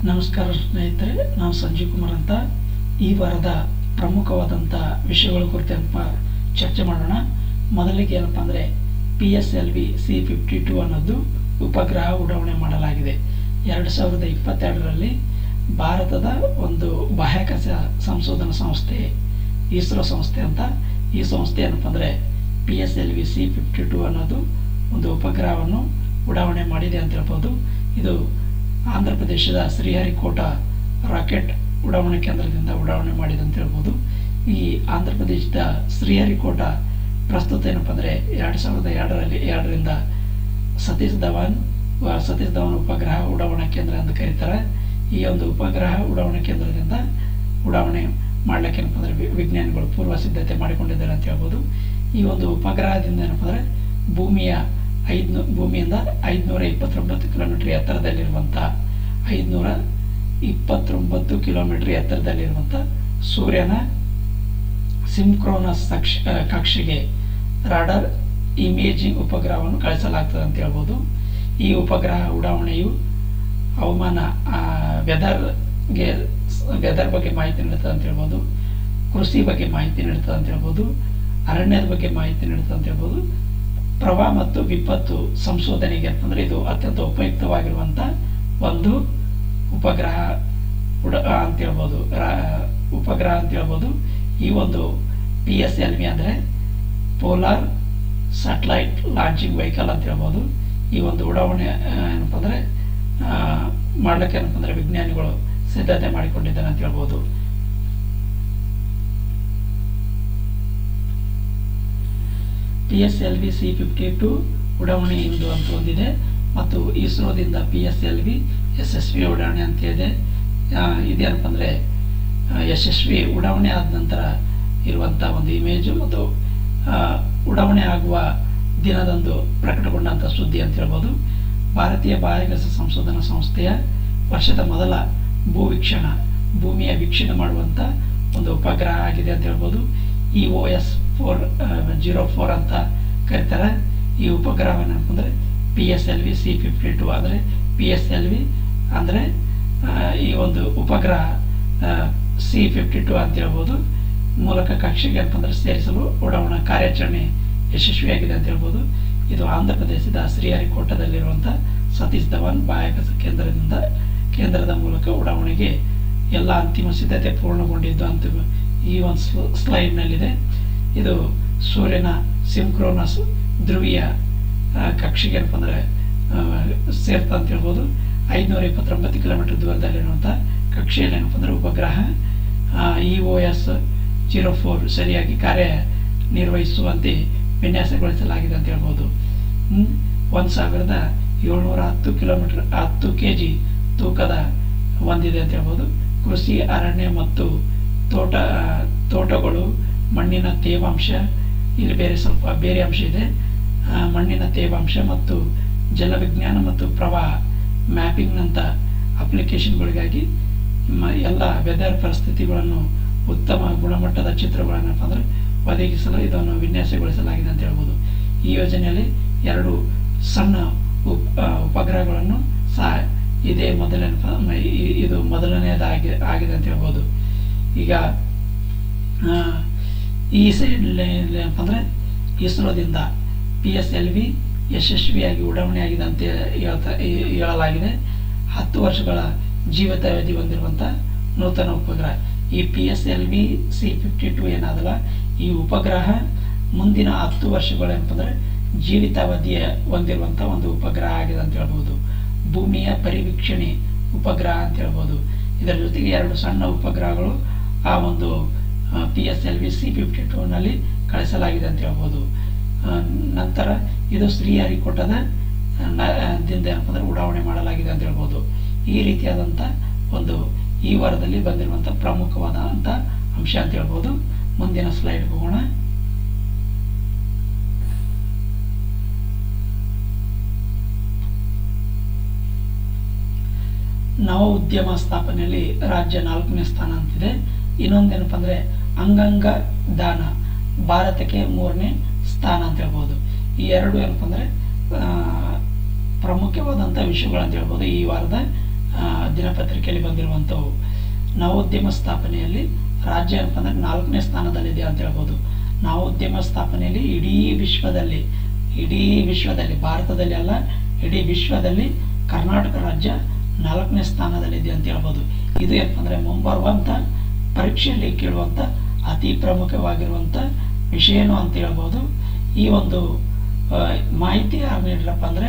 ನಮಸ್ಕಾರ ಸ್ನೇಹಿತರೆ ನಾನು ಸಂಜೀವ್ ಕುಮಾರ್ ಅಂತ ಈ ವಾರದ ಪ್ರಮುಖವಾದಂಥ ವಿಷಯಗಳ ಕುರಿತಂಪ ಚರ್ಚೆ ಮಾಡೋಣ ಮೊದಲಿಗೆ ಏನಪ್ಪ ಅಂದರೆ P S L V C fifty two ಅನ್ನೋದು ಉಪಗ್ರಹ ಉಡಾವಣೆ ಮಾಡಲಾಗಿದೆ ಎರಡು ಸಾವಿರದ ಇಪ್ಪತ್ತೆರಡರಲ್ಲಿ ಭಾರತದ ಒಂದು ಬಾಹ್ಯಾಕಾಶ ಸಂಶೋಧನಾ ಸಂಸ್ಥೆ ಇಸ್ರೋ ಸಂಸ್ಥೆ ಅಂತ ಈ ಸಂಸ್ಥೆ ಏನಪ್ಪ ಅಂದರೆ P S L V C fifty two ಅನ್ನೋದು ಒಂದು ಉಪಗ್ರಹವನ್ನು ಉಡಾವಣೆ ಮಾಡಿದೆ ಅಂತ ಹೇಳ್ಬೋದು ಇದು ಆಂಧ್ರ ಪ್ರದೇಶದ ಶ್ರೀಹರಿಕೋಟ ರಾಕೆಟ್ ಉಡಾವಣೆ ಕೇಂದ್ರದಿಂದ ಉಡಾವಣೆ ಮಾಡಿದೆ ಅಂತ ಹೇಳ್ಬೋದು ಈ ಆಂಧ್ರ ಪ್ರದೇಶದ ಶ್ರೀಹರಿಕೋಟ ಪ್ರಸ್ತುತ ಏನಪ್ಪ ಅಂದರೆ ಎರಡು ಸಾವಿರದ ಎರಡರಲ್ಲಿ ಎರಡರಿಂದ ಸತೀಶ್ ಧವನ್ ವ- ಸತೀಶ್ ಧವನ್ ಉಪಗ್ರಹ ಉಡಾವಣಾ ಕೇಂದ್ರ ಎಂದು ಕರೀತಾರೆ ಈ ಒಂದು ಉಪಗ್ರಹ ಉಡಾವಣಾ ಕೇಂದ್ರದಿಂದ ಉಡಾವಣೆ ಮಾಡ್ಲಿಕ್ಕೆ ಏನಪ್ಪ ಅಂದರೆ ವಿ- ವಿಜ್ಞಾನಿಗಳು ಪೂರ್ವ ಸಿದ್ಧತೆ ಮಾಡಿಕೊಂಡಿದ್ದಾರೆ ಅಂತ ಹೇಳ್ಬೋದು ಈ ಒಂದು ಉಪಗ್ರಹದಿಂದ ಏನಪ್ಪ ಅಂದರೆ ಭೂಮಿಯ ಐದ್ನೂ ಭೂಮಿಯಿಂದ ಐದುನೂರ ಇಪ್ಪತ್ತೊಂಬತ್ತು ಕಿಲೋಮೀಟರ್ ಎತ್ತರದಲ್ಲಿರುವಂಥ ಐದುನೂರ ಇಪ್ಪತ್ತೊಂಬತ್ತು ಕಿಲೋಮೀಟರ್ ಎತ್ತರದಲ್ಲಿರುವಂಥ ಸೂರ್ಯನ ಸಿಂಕ್ರೋನಸ್ ಕಕ್ಷ ಆ, ಕಕ್ಷೆಗೆ ರಾಡರ್ ಇಮೇಜಿಂಗ್ ಉಪಗ್ರಹವನ್ನು ಕಳಿಸಲಾಗ್ತದೆ ಅಂತ ಹೇಳ್ಬೋದು ಈ ಉಪಗ್ರಹ ಉಡಾವಣೆಯು ಹವಾಮಾನ ವೆದರ್ಗೆ ವೆದರ್ ಬಗ್ಗೆ ಮಾಹಿತಿ ನೀಡುತ್ತದೆ ಅಂತ ಹೇಳ್ಬೋದು ಕೃಷಿ ಬಗ್ಗೆ ಮಾಹಿತಿ ನೀಡುತ್ತದೆ ಅಂತ ಹೇಳ್ಬೋದು ಅರಣ್ಯದ ಬಗ್ಗೆ ಮಾಹಿತಿ ನೀಡುತ್ತದೆ ಅಂತ ಹೇಳ್ಬೋದು ಪ್ರವಾಹ ಮತ್ತು ವಿಪತ್ತು ಸಂಶೋಧನೆಗೆ ಅಂತಂದ್ರೆ ಇದು ಅತ್ಯಂತ ಉಪಯುಕ್ತವಾಗಿರುವಂಥ ಒಂದು ಉಪಗ್ರಹ ಉಡ ಅಂತ ಹೇಳ್ಬೋದು ರಾ- ಉಪಗ್ರಹ ಅಂತ ಹೇಳ್ಬೋದು ಈ ಒಂದು ಪಿ ಎಸ್ ಎಲ್ ವಿ ಅಂದರೆ ಪೋಲಾರ್ ಸ್ಯಾಟಲೈಟ್ ಲಾಂಚಿಂಗ್ ವೆಹಿಕಲ್ ಅಂತ ಹೇಳ್ಬೋದು ಈ ಒಂದು ಉಡಾವಣೆ ಆ, ಏನಪ್ಪ ಅಂದರೆ ಮಾಡ್ಲಿಕ್ಕೆ ಏನಪ್ಪ ಅಂದರೆ ವಿಜ್ಞಾನಿಗಳು ಸಿದ್ಧತೆ ಮಾಡಿಕೊಂಡಿದ್ದಾರೆ ಅಂತ ಹೇಳ್ಬೋದು P S L V C fifty two ಉಡಾವಣೆ ಇಂದು ಅಂತ ಒಂದಿದೆ ಮತ್ತು ಇಸ್ರೋದಿಂದ ಪಿ ಎಸ್ ಎಲ್ ವಿ ಯಶಸ್ವಿ ಉಡಾವಣೆ ಅಂತ ಇದೆ ಆ, ಇದೇನಪ್ಪ ಅಂದರೆ ಯಶಸ್ವಿ ಉಡಾವಣೆ ಆದ ನಂತರ ಇರುವಂಥ ಒಂದು ಇಮೇಜು ಮತ್ತು ಆ, ಉಡಾವಣೆ ಆಗುವ ದಿನದಂದು ಪ್ರಕಟಗೊಂಡಂಥ ಸುದ್ದಿ ಅಂತ ಹೇಳ್ಬೋದು ಭಾರತೀಯ ಬಾಹ್ಯಾಕಾಶ ಸಂಶೋಧನಾ ಸಂಸ್ಥೆಯ ವರ್ಷದ ಮೊದಲ ಭೂವೀಕ್ಷಣ ಭೂಮಿಯ ವೀಕ್ಷಣೆ ಮಾಡುವಂಥ ಒಂದು ಉಪಗ್ರಹ ಆಗಿದೆ ಅಂತ ಹೇಳ್ಬೋದು E O S four zero four ಅಂತ ಕರೀತಾರೆ ಈ ಉಪಗ್ರಹವನ್ನು ಅಂದರೆ P S L V C fifty two ಅಂದರೆ ಪಿ ಎಸ್ ಎಲ್ ವಿ ಅಂದರೆ ಈ ಒಂದು ಉಪಗ್ರಹ ಸಿ ಫಿಫ್ಟಿ ಟು ಅಂತ ಹೇಳ್ಬೋದು ಮೂಲಕ ಕಕ್ಷೆಗೆ ಅಂತಂದ್ರೆ ಸೇರಿಸಲು ಉಡಾವಣಾ ಕಾರ್ಯಾಚರಣೆ ಯಶಸ್ವಿಯಾಗಿದೆ ಅಂತ ಹೇಳ್ಬೋದು ಇದು ಆಂಧ್ರ ಪ್ರದೇಶದ ಶ್ರೀಹರಿಕೋಟದಲ್ಲಿರುವಂಥ ಸತೀಶ್ ಧವನ್ ಬಾಹ್ಯಾಕಾಶ ಕೇಂದ್ರದಿಂದ ಕೇಂದ್ರದ ಮೂಲಕ ಉಡಾವಣೆಗೆ ಎಲ್ಲ ಅಂತಿಮ ಸಿದ್ಧತೆ ಪೂರ್ಣಗೊಂಡಿದ್ದು ಅಂತ ಈ ಒಂದು ಸ್ಲ- ಸ್ಲೈಡ್ನಲ್ಲಿದೆ ಇದು ಸೂರ್ಯನ ಸಿಂಕ್ರೋನಸ್ ಧ್ರುವೀಯ ಆ, ಕಕ್ಷೆಗೆ ಏನಪ್ಪ ಅಂದರೆ ಸೇರ್ತಾ ಅಂತ ಹೇಳ್ಬೋದು ಐದುನೂರ ಇಪ್ಪತ್ತೊಂಬತ್ತು ಕಿಲೋಮೀಟರ್ ದೂರದಲ್ಲಿರುವಂಥ ಕಕ್ಷೆಯಲ್ಲಿ ಏನಪ್ಪ ಅಂದರೆ ಉಪಗ್ರಹ E O S zero four ಸರಿಯಾಗಿ ಕಾರ್ಯ ನಿರ್ವಹಿಸುವಂತೆ ವಿನ್ಯಾಸಗೊಳಿಸಲಾಗಿದೆ ಅಂತ ಹೇಳ್ಬೋದು ಹ್ಮ್? ಒಂದು ಸಾವಿರದ ಏಳ್ನೂರ ಹತ್ತು ಕಿಲೋಮೀಟರ್ ಹತ್ತು ಕೆ ಜಿ ತೂಕದ ಹೊಂದಿದೆ ಅಂತ ಹೇಳ್ಬೋದು ಕೃಷಿ ಅರಣ್ಯ ಮತ್ತು ತೋಟ ತೋಟಗಳು ಮಣ್ಣಿನ ತೇವಾಂಶ ಇಲ್ಲಿ ಬೇರೆ ಸ್ವಲ್ಪ ಬೇರೆ ಅಂಶ ಇದೆ ಆ, ಮಣ್ಣಿನ ತೇವಾಂಶ ಮತ್ತು ಜಲವಿಜ್ಞಾನ ಮತ್ತು ಪ್ರವಾಹ ಮ್ಯಾಪಿಂಗ್ನಂಥ ಅಪ್ಲಿಕೇಶನ್ಗಳಿಗಾಗಿ ಮ- ಎಲ್ಲ ವೆದರ್ ಪರಿಸ್ಥಿತಿಗಳನ್ನು ಉತ್ತಮ ಗುಣಮಟ್ಟದ ಚಿತ್ರಗಳನ್ನು ಅಂದರೆ ಒದಗಿಸಲು ಇದನ್ನು ವಿನ್ಯಾಸಗೊಳಿಸಲಾಗಿದೆ ಅಂತ ಹೇಳ್ಬೋದು ಈ ಯೋಜನೆಯಲ್ಲಿ ಎರಡು ಸಣ್ಣ ಉಪ್ ಆ, ಉಪಗ್ರಹಗಳನ್ನು ಸಹ ಇದೇ ಮೊದಲನೇ ಪ- ಮ- ಇ- ಇದು ಮೊದಲನೆಯದಾಗಿ ಆಗಿದೆ ಅಂತ ಹೇಳ್ಬೋದು ಈಗ ಆ, ಈ ಸೈಡ್ ಏನಪ್ಪ ಅಂದರೆ ಇಸ್ರೋದಿಂದ ಪಿ ಎಸ್ ಎಲ್ ವಿ ಯಶಸ್ವಿಯಾಗಿ ಉಡಾವಣೆ ಆಗಿದೆ ಅಂತ ಹೇಳ್ತಾ ಹೇ- ಹೇಳಲಾಗಿದೆ ಹತ್ತು ವರ್ಷಗಳ ಜೀವಿತಾವಧಿ ಹೊಂದಿರುವಂಥ ನೂತನ ಉಪಗ್ರಹ ಈ P S L V C fifty two ಏನಾದಲ್ಲ ಈ ಉಪಗ್ರಹ ಮುಂದಿನ ಹತ್ತು ವರ್ಷಗಳು ಏನಪ್ಪಂದರೆ ಜೀವಿತಾವಧಿಯ ಹೊಂದಿರುವಂಥ ಒಂದು ಉಪಗ್ರಹ ಆಗಿದೆ ಅಂತ ಹೇಳ್ಬೋದು ಭೂಮಿಯ ಪರಿವೀಕ್ಷಣೆ ಉಪಗ್ರಹ ಅಂತ ಹೇಳ್ಬೋದು ಇದರ ಜೊತೆಗೆ ಎರಡು ಸಣ್ಣ ಉಪಗ್ರಹಗಳು ಆ ಒಂದು P S L V C fifty ಟೂನಲ್ಲಿ ಕಳಿಸಲಾಗಿದೆ ಅಂತ ಹೇಳ್ಬೋದು ಆ, ನಂತರ ಇದು ಶ್ರೀಹರಿಕೋಟದ ನ- ದಿಂದ ಏನಪ್ಪ ಅಂದ್ರೆ ಉಡಾವಣೆ ಮಾಡಲಾಗಿದೆ ಅಂತ ಹೇಳ್ಬೋದು ಈ ರೀತಿಯಾದಂಥ ಒಂದು ಈ ವಾರದಲ್ಲಿ ಬಂದಿರುವಂಥ ಪ್ರಮುಖವಾದಂಥ ಅಂಶ ಅಂತ ಹೇಳ್ಬೋದು ಮುಂದಿನ ಸ್ಲೈಡ್ ಹೋಗೋಣ ನವ ಉದ್ಯಮ ಸ್ಥಾಪನೆಯಲ್ಲಿ ರಾಜ್ಯ ನಾಲ್ಕನೇ ಸ್ಥಾನ ಅಂತಿದೆ ಇನ್ನೊಂದೇನಪ್ಪ ಅಂದರೆ ಅಂಗಾಂಗ ದಾನ ಭಾರತಕ್ಕೆ ಮೂರನೇ ಸ್ಥಾನ ಅಂತ ಹೇಳ್ಬೋದು ಈ ಎರಡು ಏನಪ್ಪ ಅಂದರೆ ಪ್ರಮುಖವಾದಂಥ ವಿಷಯಗಳು ಅಂತ ಹೇಳ್ಬೋದು ಈ ವಾರದ ಆ, ದಿನಪತ್ರಿಕೆಯಲ್ಲಿ ಬಂದಿರುವಂಥವು ನವೋದ್ಯಮ ಸ್ಥಾಪನೆಯಲ್ಲಿ ರಾಜ್ಯ ಏನಪ್ಪ ಅಂದರೆ ನಾಲ್ಕನೇ ಸ್ಥಾನದಲ್ಲಿದೆ ಅಂತ ಹೇಳ್ಬೋದು ನವೋದ್ಯಮ ಸ್ಥಾಪನೆಯಲ್ಲಿ ಇಡೀ ವಿಶ್ವದಲ್ಲಿ ಇಡೀ ವಿಶ್ವದಲ್ಲಿ ಭಾರತದಲ್ಲಿ ಅಲ್ಲ ಇಡೀ ವಿಶ್ವದಲ್ಲಿ ಕರ್ನಾಟಕ ರಾಜ್ಯ ನಾಲ್ಕನೇ ಸ್ಥಾನದಲ್ಲಿದೆ ಅಂತ ಹೇಳ್ಬೋದು ಇದು ಏನಪ್ಪ ಅಂದರೆ ಮುಂಬರುವಂಥ ಪರೀಕ್ಷೆಯಲ್ಲಿ ಕೇಳುವಂಥ ಅತಿ ಪ್ರಮುಖವಾಗಿರುವಂಥ ವಿಷಯನು ಅಂತ ಹೇಳ್ಬೋದು ಈ ಒಂದು ಆ, ಮಾಹಿತಿ ಯಾರು ನೀಡ್ರಪ್ಪ ಅಂದರೆ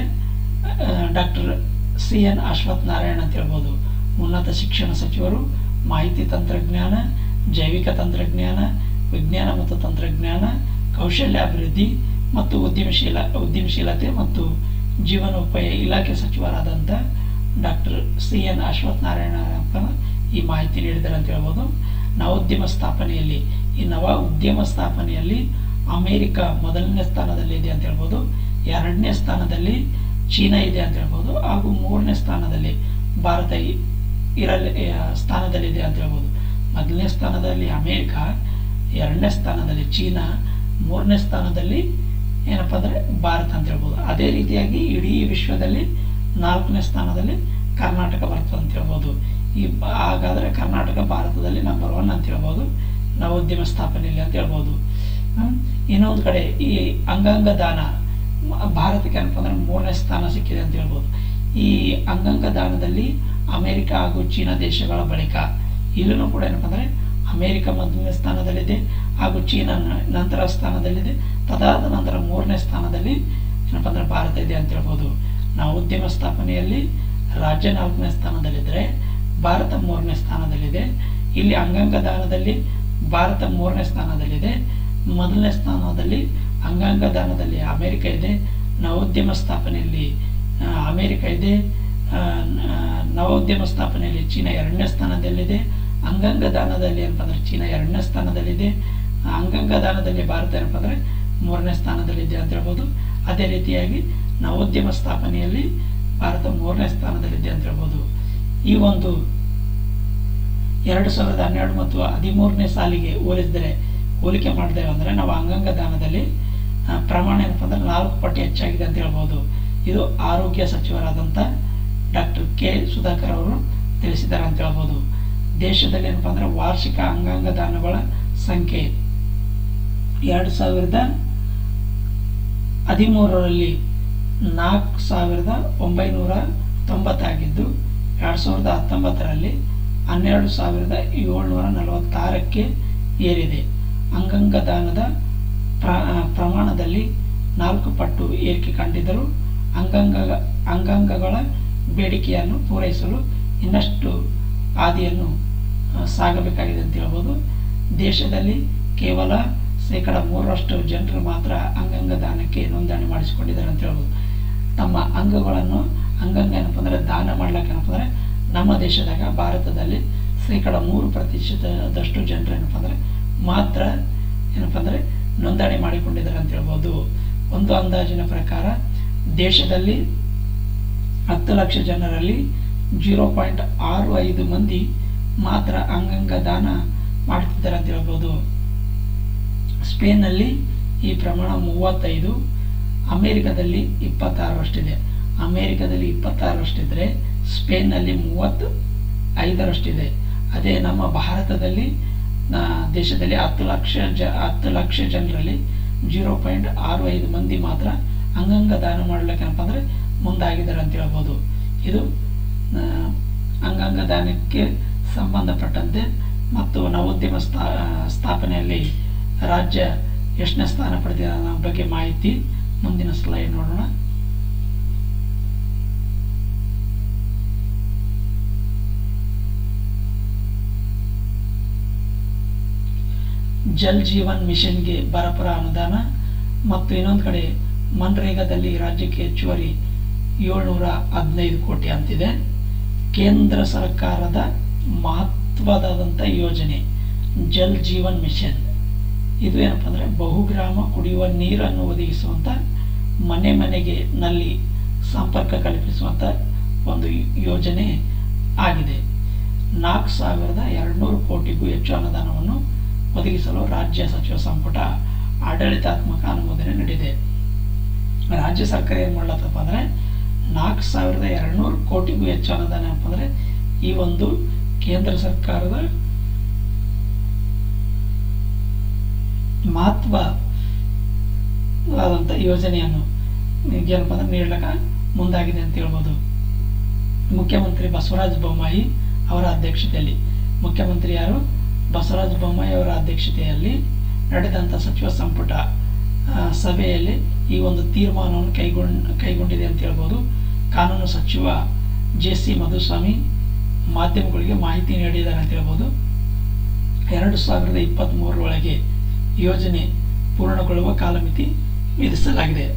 doctor C N Ashwath Narayan ಅಂತ ಹೇಳ್ಬೋದು ಉನ್ನತ ಶಿಕ್ಷಣ ಸಚಿವರು ಮಾಹಿತಿ ತಂತ್ರಜ್ಞಾನ ಜೈವಿಕ ತಂತ್ರಜ್ಞಾನ ವಿಜ್ಞಾನ ಮತ್ತು ತಂತ್ರಜ್ಞಾನ ಕೌಶಲ್ಯ ಅಭಿವೃದ್ಧಿ ಮತ್ತು ಉದ್ಯಮಶೀಲ ಉದ್ಯಮಶೀಲತೆ ಮತ್ತು ಜೀವನೋಪಾಯ ಇಲಾಖೆ ಸಚಿವರಾದಂಥ doctor C N Ashwath Narayana ಅಂತ ಈ ಮಾಹಿತಿ ನೀಡಿದ್ದಾರೆ ಅಂತ ಹೇಳ್ಬೋದು ನವೋದ್ಯಮ ಸ್ಥಾಪನೆಯಲ್ಲಿ ಈ ನವ ಉದ್ಯಮ ಸ್ಥಾಪನೆಯಲ್ಲಿ ಅಮೇರಿಕ ಮೊದಲನೇ ಸ್ಥಾನದಲ್ಲಿದೆ ಅಂತ ಹೇಳ್ಬೋದು ಎರಡನೇ ಸ್ಥಾನದಲ್ಲಿ ಚೀನಾ ಇದೆ ಅಂತ ಹೇಳ್ಬೋದು ಹಾಗೂ ಮೂರನೇ ಸ್ಥಾನದಲ್ಲಿ ಭಾರತ ಇ- ಇರಲಿ ಆ, ಸ್ಥಾನದಲ್ಲಿದೆ ಅಂತ ಹೇಳ್ಬೋದು ಮೊದಲನೇ ಸ್ಥಾನದಲ್ಲಿ ಅಮೇರಿಕ ಎರಡನೇ ಸ್ಥಾನದಲ್ಲಿ ಚೀನಾ ಮೂರನೇ ಸ್ಥಾನದಲ್ಲಿ ಏನಪ್ಪ ಅಂದರೆ ಭಾರತ ಅಂತ ಹೇಳ್ಬೋದು ಅದೇ ರೀತಿಯಾಗಿ ಇಡೀ ವಿಶ್ವದಲ್ಲಿ ನಾಲ್ಕನೇ ಸ್ಥಾನದಲ್ಲಿ ಕರ್ನಾಟಕ ಬರ್ತದೆ ಅಂತ ಹೇಳ್ಬೋದು ಈ ಬ- ಹಾಗಾದರೆ ಕರ್ನಾಟಕ ಭಾರತದಲ್ಲಿ ನಂಬರ್ ಒನ್ ಅಂತ ಹೇಳ್ಬೋದು ನವೋದ್ಯಮ ಸ್ಥಾಪನೆಯಲ್ಲಿ ಅಂತ ಹೇಳ್ಬೋದು ಹ್ಮ್. ಇನ್ನೊಂದು ಕಡೆ ಈ ಅಂಗಾಂಗ ದಾನ ಮ- ಭಾರತಕ್ಕೆ ಏನಪ್ಪ ಅಂದ್ರೆ ಮೂರನೇ ಸ್ಥಾನ ಸಿಕ್ಕಿದೆ ಅಂತ ಹೇಳ್ಬೋದು ಈ ಅಂಗಾಂಗ ದಾನದಲ್ಲಿ ಅಮೆರಿಕ ಹಾಗೂ ಚೀನಾ ದೇಶಗಳ ಬಳಿಕ ಇಲ್ಲೂ ಕೂಡ ಏನಪ್ಪ ಅಂದರೆ ಅಮೆರಿಕ ಮೊದಲನೇ ಸ್ಥಾನದಲ್ಲಿದೆ ಹಾಗೂ ಚೀನಾ ನ- ನಂತರ ಸ್ಥಾನದಲ್ಲಿದೆ ತದಾದ ನಂತರ ಮೂರನೇ ಸ್ಥಾನದಲ್ಲಿ ಏನಪ್ಪ ಅಂದರೆ ಭಾರತ ಇದೆ ಅಂತ ಹೇಳ್ಬೋದು ನಾವು ಉದ್ಯಮ ಸ್ಥಾಪನೆಯಲ್ಲಿ ರಾಜ್ಯ ನಾಲ್ಕನೇ ಸ್ಥಾನದಲ್ಲಿದ್ದರೆ ಭಾರತ ಮೂರನೇ ಸ್ಥಾನದಲ್ಲಿದೆ ಇಲ್ಲಿ ಅಂಗಾಂಗ ದಾನದಲ್ಲಿ ಭಾರತ ಮೂರನೇ ಸ್ಥಾನದಲ್ಲಿದೆ ಮೊದಲನೇ ಸ್ಥಾನದಲ್ಲಿ ಅಂಗಾಂಗ ದಾನದಲ್ಲಿ ಅಮೆರಿಕ ಇದೆ ನವೋದ್ಯಮ ಸ್ಥಾಪನೆಯಲ್ಲಿ ಆ, ಅಮೆರಿಕ ಇದೆ ಆ, ನ- ನವೋದ್ಯಮ ಸ್ಥಾಪನೆಯಲ್ಲಿ ಚೀನಾ ಎರಡನೇ ಸ್ಥಾನದಲ್ಲಿದೆ ಅಂಗಾಂಗ ದಾನದಲ್ಲಿ ಏನಪ್ಪ ಅಂದ್ರೆ ಚೀನಾ ಎರಡನೇ ಸ್ಥಾನದಲ್ಲಿದೆ ಅಂಗಾಂಗ ದಾನದಲ್ಲಿ ಭಾರತ ಏನಪ್ಪ ಅಂದ್ರೆ ಮೂರನೇ ಸ್ಥಾನದಲ್ಲಿದೆ ಅಂತ ಹೇಳ್ಬೋದು ಅದೇ ರೀತಿಯಾಗಿ ನವೋದ್ಯಮ ಸ್ಥಾಪನೆಯಲ್ಲಿ ಭಾರತ ಮೂರನೇ ಸ್ಥಾನದಲ್ಲಿದೆ ಅಂತ ಹೇಳ್ಬೋದು ಈ ಒಂದು ಎರಡು ಸಾವಿರದ ಹನ್ನೆರಡು ಮತ್ತು ಹದಿಮೂರನೇ ಸಾಲಿಗೆ ಹೋಲಿಸಿದರೆ ಹೋಲಿಕೆ ಮಾಡಿದ್ದೇವೆ ಅಂದರೆ ನಾವು ಅಂಗಾಂಗ ದಾನದಲ್ಲಿ ಆ, ಪ್ರಮಾಣ ಏನಪ್ಪ ಅಂದ್ರೆ ನಾಲ್ಕು ಪಟ್ಟು ಹೆಚ್ಚಾಗಿದೆ ಅಂತ ಹೇಳ್ಬೋದು ಇದು ಆರೋಗ್ಯ ಸಚಿವರಾದಂಥ ಡಾಕ್ಟರ್ ಕೆ ಸುಧಾಕರ್ ಅವರು ತಿಳಿಸಿದ್ದಾರೆ ಅಂತ ಹೇಳ್ಬೋದು ದೇಶದಲ್ಲಿ ಏನಪ್ಪ ಅಂದ್ರೆ ವಾರ್ಷಿಕ ಅಂಗಾಂಗ ದಾನಗಳ ಸಂಖ್ಯೆ ಎರಡು ಸಾವಿರದ ಹದಿಮೂರರಲ್ಲಿ ನಾಲ್ಕು ಸಾವಿರದ ಒಂಬೈನೂರ ತೊಂಬತ್ತಾಗಿದ್ದು ಎರಡು ಸಾವಿರದ ಹತ್ತೊಂಬತ್ತರಲ್ಲಿ ಹನ್ನೆರಡು ಸಾವಿರದ ಏಳ್ನೂರ ನಲವತ್ತಾರಕ್ಕೆ ಏರಿದೆ ಅಂಗಾಂಗ ದಾನದ ಪ್ರ ಪ್ರಮಾಣದಲ್ಲಿ ನಾಲ್ಕು ಪಟ್ಟು ಏರಿಕೆ ಕಂಡಿದ್ದರೂ ಅಂಗಾಂಗ ಅಂಗಾಂಗಗಳ ಬೇಡಿಕೆಯನ್ನು ಪೂರೈಸಲು ಇನ್ನಷ್ಟು ಹಾದಿಯನ್ನು ಆ, ಸಾಗಬೇಕಾಗಿದೆ ಅಂತ ಹೇಳ್ಬೋದು ದೇಶದಲ್ಲಿ ಕೇವಲ ಶೇಕಡ ಮೂರರಷ್ಟು ಜನರು ಮಾತ್ರ ಅಂಗಾಂಗ ದಾನಕ್ಕೆ ನೋಂದಣಿ ಮಾಡಿಸಿಕೊಂಡಿದ್ದಾರೆ ಅಂತ ಹೇಳ್ಬೋದು ತಮ್ಮ ಅಂಗಗಳನ್ನು ಅಂಗಾಂಗ ಏನಪ್ಪ ಅಂದರೆ ದಾನ ಮಾಡ್ಲಿಕ್ಕೆ ಏನಪ್ಪ ಅಂದರೆ ನಮ್ಮ ದೇಶದಾಗ ಭಾರತದಲ್ಲಿ ಶೇಕಡ ಮೂರು ಪ್ರತಿಶತದಷ್ಟು ಜನರು ಏನಪ್ಪ ಅಂದರೆ ಮಾತ್ರ ಏನಪ್ಪ ಅಂದರೆ ನೋಂದಣಿ ಮಾಡಿಕೊಂಡಿದ್ದಾರೆ ಅಂತ ಹೇಳ್ಬೋದು ಒಂದು ಅಂದಾಜಿನ ಪ್ರಕಾರ ದೇಶದಲ್ಲಿ ಹತ್ತು ಲಕ್ಷ ಜನರಲ್ಲಿ ಜೀರೋ ಪಾಯಿಂಟ್ ಆರು ಐದು ಮಂದಿ ಮಾತ್ರ ಅಂಗಾಂಗ ದಾನ ಮಾಡ್ತಿದ್ದಾರೆ ಅಂತ ಹೇಳ್ಬೋದು ಸ್ಪೇನ್ನಲ್ಲಿ ಈ ಪ್ರಮಾಣ ಮೂವತ್ತೈದು ಅಮೇರಿಕದಲ್ಲಿ ಇಪ್ಪತ್ತಾರರಷ್ಟಿದೆ ಅಮೇರಿಕದಲ್ಲಿ ಇಪ್ಪತ್ತಾರರಷ್ಟಿದ್ರೆ ಸ್ಪೇನ್ನಲ್ಲಿ ಮೂವತ್ತು ಐದರಷ್ಟಿದೆ ಅದೇ ನಮ್ಮ ಭಾರತದಲ್ಲಿ ಆ, ದೇಶದಲ್ಲಿ ಹತ್ತು ಲಕ್ಷ ಜ ಹತ್ತು ಲಕ್ಷ ಜನರಲ್ಲಿ ಜೀರೋ ಪಾಯಿಂಟ್ ಆರು ಐದು ಮಂದಿ ಮಾತ್ರ ಅಂಗಾಂಗ ದಾನ ಮಾಡ್ಲಿಕ್ಕೆ ಏನಪ್ಪ ಅಂದರೆ ಮುಂದಾಗಿದ್ದಾರೆ ಅಂತ ಹೇಳ್ಬೋದು ಇದು ಆ, ಅಂಗಾಂಗ ದಾನಕ್ಕೆ ಸಂಬಂಧಪಟ್ಟಂತೆ ಮತ್ತು ನವೋದ್ಯಮ ಸ್ಥಾ ಸ್ಥಾಪನೆಯಲ್ಲಿ ರಾಜ್ಯ ಎಷ್ಟನೇ ಸ್ಥಾನ ಪಡೆದಿದೆ ಅನ್ನೋ ಬಗ್ಗೆ ಮಾಹಿತಿ ಮುಂದಿನ ಸ್ಲೈಡ್ ನೋಡೋಣ ಜಲ್ ಜೀವನ್ ಮಿಷನ್ಗೆ ಬರಪರ ಅನುದಾನ ಮತ್ತು ಇನ್ನೊಂದು ಕಡೆ ಮನ್ರೇಗಾದಲ್ಲಿ ರಾಜ್ಯಕ್ಕೆ ಹೆಚ್ಚುವರಿ ಏಳ್ನೂರ ಹದಿನೈದು ಕೋಟಿ ಅಂತಿದೆ ಕೇಂದ್ರ ಸರ್ಕಾರದ ಮಹತ್ವದಾದಂಥ ಯೋಜನೆ ಜಲ್ ಜೀವನ್ ಮಿಷನ್ ಇದು ಏನಪ್ಪ ಅಂದರೆ ಬಹುಗ್ರಾಮ ಕುಡಿಯುವ ನೀರನ್ನು ಒದಗಿಸುವಂಥ ಮನೆ ಮನೆಗೆ ನಲ್ಲಿ ಸಂಪರ್ಕ ಕಲ್ಪಿಸುವಂಥ ಒಂದು ಯೋಜನೆ ಆಗಿದೆ ನಾಲ್ಕು ಸಾವಿರದ ಎರಡುನೂರು ಕೋಟಿಗೂ ಹೆಚ್ಚು ಅನುದಾನವನ್ನು ಒದಗಿಸಲು ರಾಜ್ಯ ಸಚಿವ ಸಂಪುಟ ಆಡಳಿತಾತ್ಮಕ ಅನುಮೋದನೆ ನೀಡಿದೆ ರಾಜ್ಯ ಸರ್ಕಾರ ಏನು ಮಾಡ್ಲತ್ತಪ್ಪ ಅಂದರೆ ನಾಲ್ಕು ಸಾವಿರದ ಎರಡುನೂರು ಕೋಟಿಗೂ ಹೆಚ್ಚು ಅನುದಾನ ಏನಪ್ಪ ಅಂದರೆ ಈ ಒಂದು ಕೇಂದ್ರ ಸರ್ಕಾರದ ಮಹತ್ವವಾದಂಥ ಯೋಜನೆಯನ್ನು ಏನಪ್ಪ ಅಂದ್ರೆ ನೀಡಲಿಕ್ಕೆ ಮುಂದಾಗಿದೆ ಅಂತ ಹೇಳ್ಬೋದು ಮುಖ್ಯಮಂತ್ರಿ ಬಸವರಾಜ ಬೊಮ್ಮಾಯಿ ಅವರ ಅಧ್ಯಕ್ಷತೆಯಲ್ಲಿ ಮುಖ್ಯಮಂತ್ರಿ ಯಾರು ಬಸವರಾಜ ಬೊಮ್ಮಾಯಿ ಅವರ ಅಧ್ಯಕ್ಷತೆಯಲ್ಲಿ ನಡೆದಂಥ ಸಚಿವ ಸಂಪುಟ ಆ, ಸಭೆಯಲ್ಲಿ ಈ ಒಂದು ತೀರ್ಮಾನವನ್ನು ಕೈಗೊಂಡ್ ಕೈಗೊಂಡಿದೆ ಅಂತ ಹೇಳ್ಬೋದು ಕಾನೂನು ಸಚಿವ ಜೆ ಸಿ ಮಧುಸ್ವಾಮಿ ಮಾಧ್ಯಮಗಳಿಗೆ ಮಾಹಿತಿ ನೀಡಿದ್ದಾರೆ ಅಂತ ಹೇಳ್ಬೋದು ಎರಡು ಸಾವಿರದ ಇಪ್ಪತ್ತ್ಮೂರರೊಳಗೆ ಯೋಜನೆ ಪೂರ್ಣಗೊಳ್ಳುವ ಕಾಲಮಿತಿ ವಿಧಿಸಲಾಗಿದೆ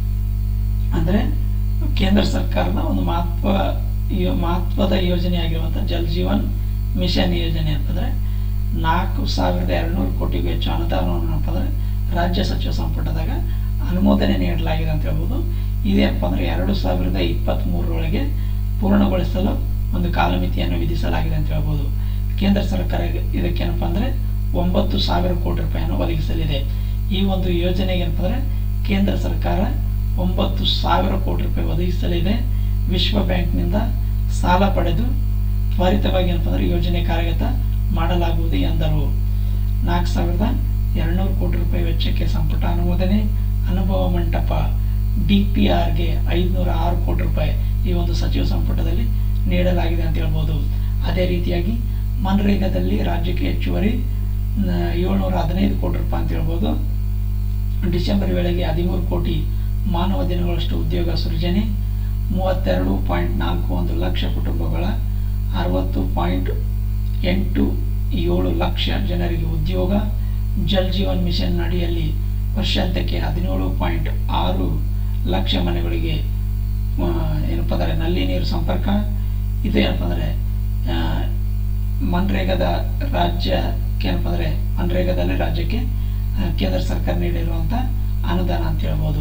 ಅಂದರೆ ಕೇಂದ್ರ ಸರ್ಕಾರದ ಒಂದು ಮಹತ್ವ ಯೋ- ಮಹತ್ವದ ಯೋಜನೆಯಾಗಿರುವಂಥ ಜಲ್ ಜೀವನ್ ಮಿಷನ್ ಯೋಜನೆ ಅಂತಂದರೆ ನಾಲ್ಕು ಸಾವಿರದ ಎರಡುನೂರು ಕೋಟಿಗೂ ಹೆಚ್ಚು ಅನುದಾನವನ್ನು ಏನಪ್ಪ ಅಂದರೆ ರಾಜ್ಯ ಸಚಿವ ಸಂಪುಟದಾಗ ಅನುಮೋದನೆ ನೀಡಲಾಗಿದೆ ಅಂತ ಹೇಳ್ಬೋದು ಇದೇನಪ್ಪ ಅಂದರೆ ಎರಡು ಸಾವಿರದ ಇಪ್ಪತ್ತ್ಮೂರರೊಳಗೆ ಪೂರ್ಣಗೊಳಿಸಲು ಒಂದು ಕಾಲಮಿತಿಯನ್ನು ವಿಧಿಸಲಾಗಿದೆ ಅಂತ ಹೇಳ್ಬೋದು ಕೇಂದ್ರ ಸರ್ಕಾರ ಇದಕ್ಕೇನಪ್ಪ ಅಂದರೆ ಒಂಬತ್ತು ಸಾವಿರ ಕೋಟಿ ರೂಪಾಯಿಯನ್ನು ಒದಗಿಸಲಿದೆ ಈ ಒಂದು ಯೋಜನೆಗೆ ಏನಪ್ಪ ಅಂದರೆ ಕೇಂದ್ರ ಸರ್ಕಾರ ಒಂಬತ್ತು ಸಾವಿರ ಕೋಟಿ ರೂಪಾಯಿ ಒದಗಿಸಲಿದೆ ವಿಶ್ವ ಬ್ಯಾಂಕ್ನಿಂದ ಸಾಲ ಪಡೆದು ತ್ವರಿತವಾಗಿ ಏನಪ್ಪ ಅಂದರೆ ಯೋಜನೆ ಕಾರ್ಯಗತ ಮಾಡಲಾಗುವುದು ಎಂದರು ನಾಲ್ಕು ಸಾವಿರದ ಎರಡುನೂರು ಕೋಟಿ ರೂಪಾಯಿ ವೆಚ್ಚಕ್ಕೆ ಸಂಪುಟ ಅನುಮೋದನೆ ಅನುಭವ ಮಂಟಪ ಡಿ ಪಿ ಆರ್ಗೆ ಐದುನೂರ ಆರು ಕೋಟಿ ರೂಪಾಯಿ ಈ ಒಂದು ಸಚಿವ ಸಂಪುಟದಲ್ಲಿ ನೀಡಲಾಗಿದೆ ಅಂತ ಹೇಳ್ಬೋದು ಅದೇ ರೀತಿಯಾಗಿ ಮನ್ರೇಗಾದಲ್ಲಿ ರಾಜ್ಯಕ್ಕೆ ಹೆಚ್ಚುವರಿ ಏಳ್ನೂರ ಹದಿನೈದು ಕೋಟಿ ರೂಪಾಯಿ ಅಂತ ಹೇಳ್ಬೋದು ಡಿಸೆಂಬರ್ ವೇಳೆಗೆ ಹದಿಮೂರು ಕೋಟಿ ಮಾನವ ದಿನಗಳಷ್ಟು ಉದ್ಯೋಗ ಸೃಜನೆ ಮೂವತ್ತೆರಡು ಪಾಯಿಂಟ್ ನಾಲ್ಕು ಒಂದು ಲಕ್ಷ ಕುಟುಂಬಗಳ ಅರವತ್ತು ಪಾಯಿಂಟ್ ಎಂಟು ಏಳು ಲಕ್ಷ ಜನರಿಗೆ ಉದ್ಯೋಗ ಜಲ್ ಜೀವನ್ ಮಿಷನ್ ಅಡಿಯಲ್ಲಿ ವರ್ಷಾಂತ್ಯಕ್ಕೆ ಹದಿನೇಳು ಪಾಯಿಂಟ್ ಆರು ಲಕ್ಷ ಮನೆಗಳಿಗೆ ಆ, ಏನಪ್ಪ ಅಂದರೆ ನಲ್ಲಿ ನೀರು ಸಂಪರ್ಕ ಇದು ಏನಪ್ಪ ಅಂದರೆ ಮನ್ರೇಗಾದ ರಾಜ್ಯಕ್ಕೆ ಏನಪ್ಪ ಅಂದರೆ ಮನ್ರೇಗಾದಲ್ಲಿ ರಾಜ್ಯಕ್ಕೆ ಆ, ಕೇಂದ್ರ ಸರ್ಕಾರ ನೀಡಿರುವಂಥ ಅನುದಾನ ಅಂತ ಹೇಳ್ಬೋದು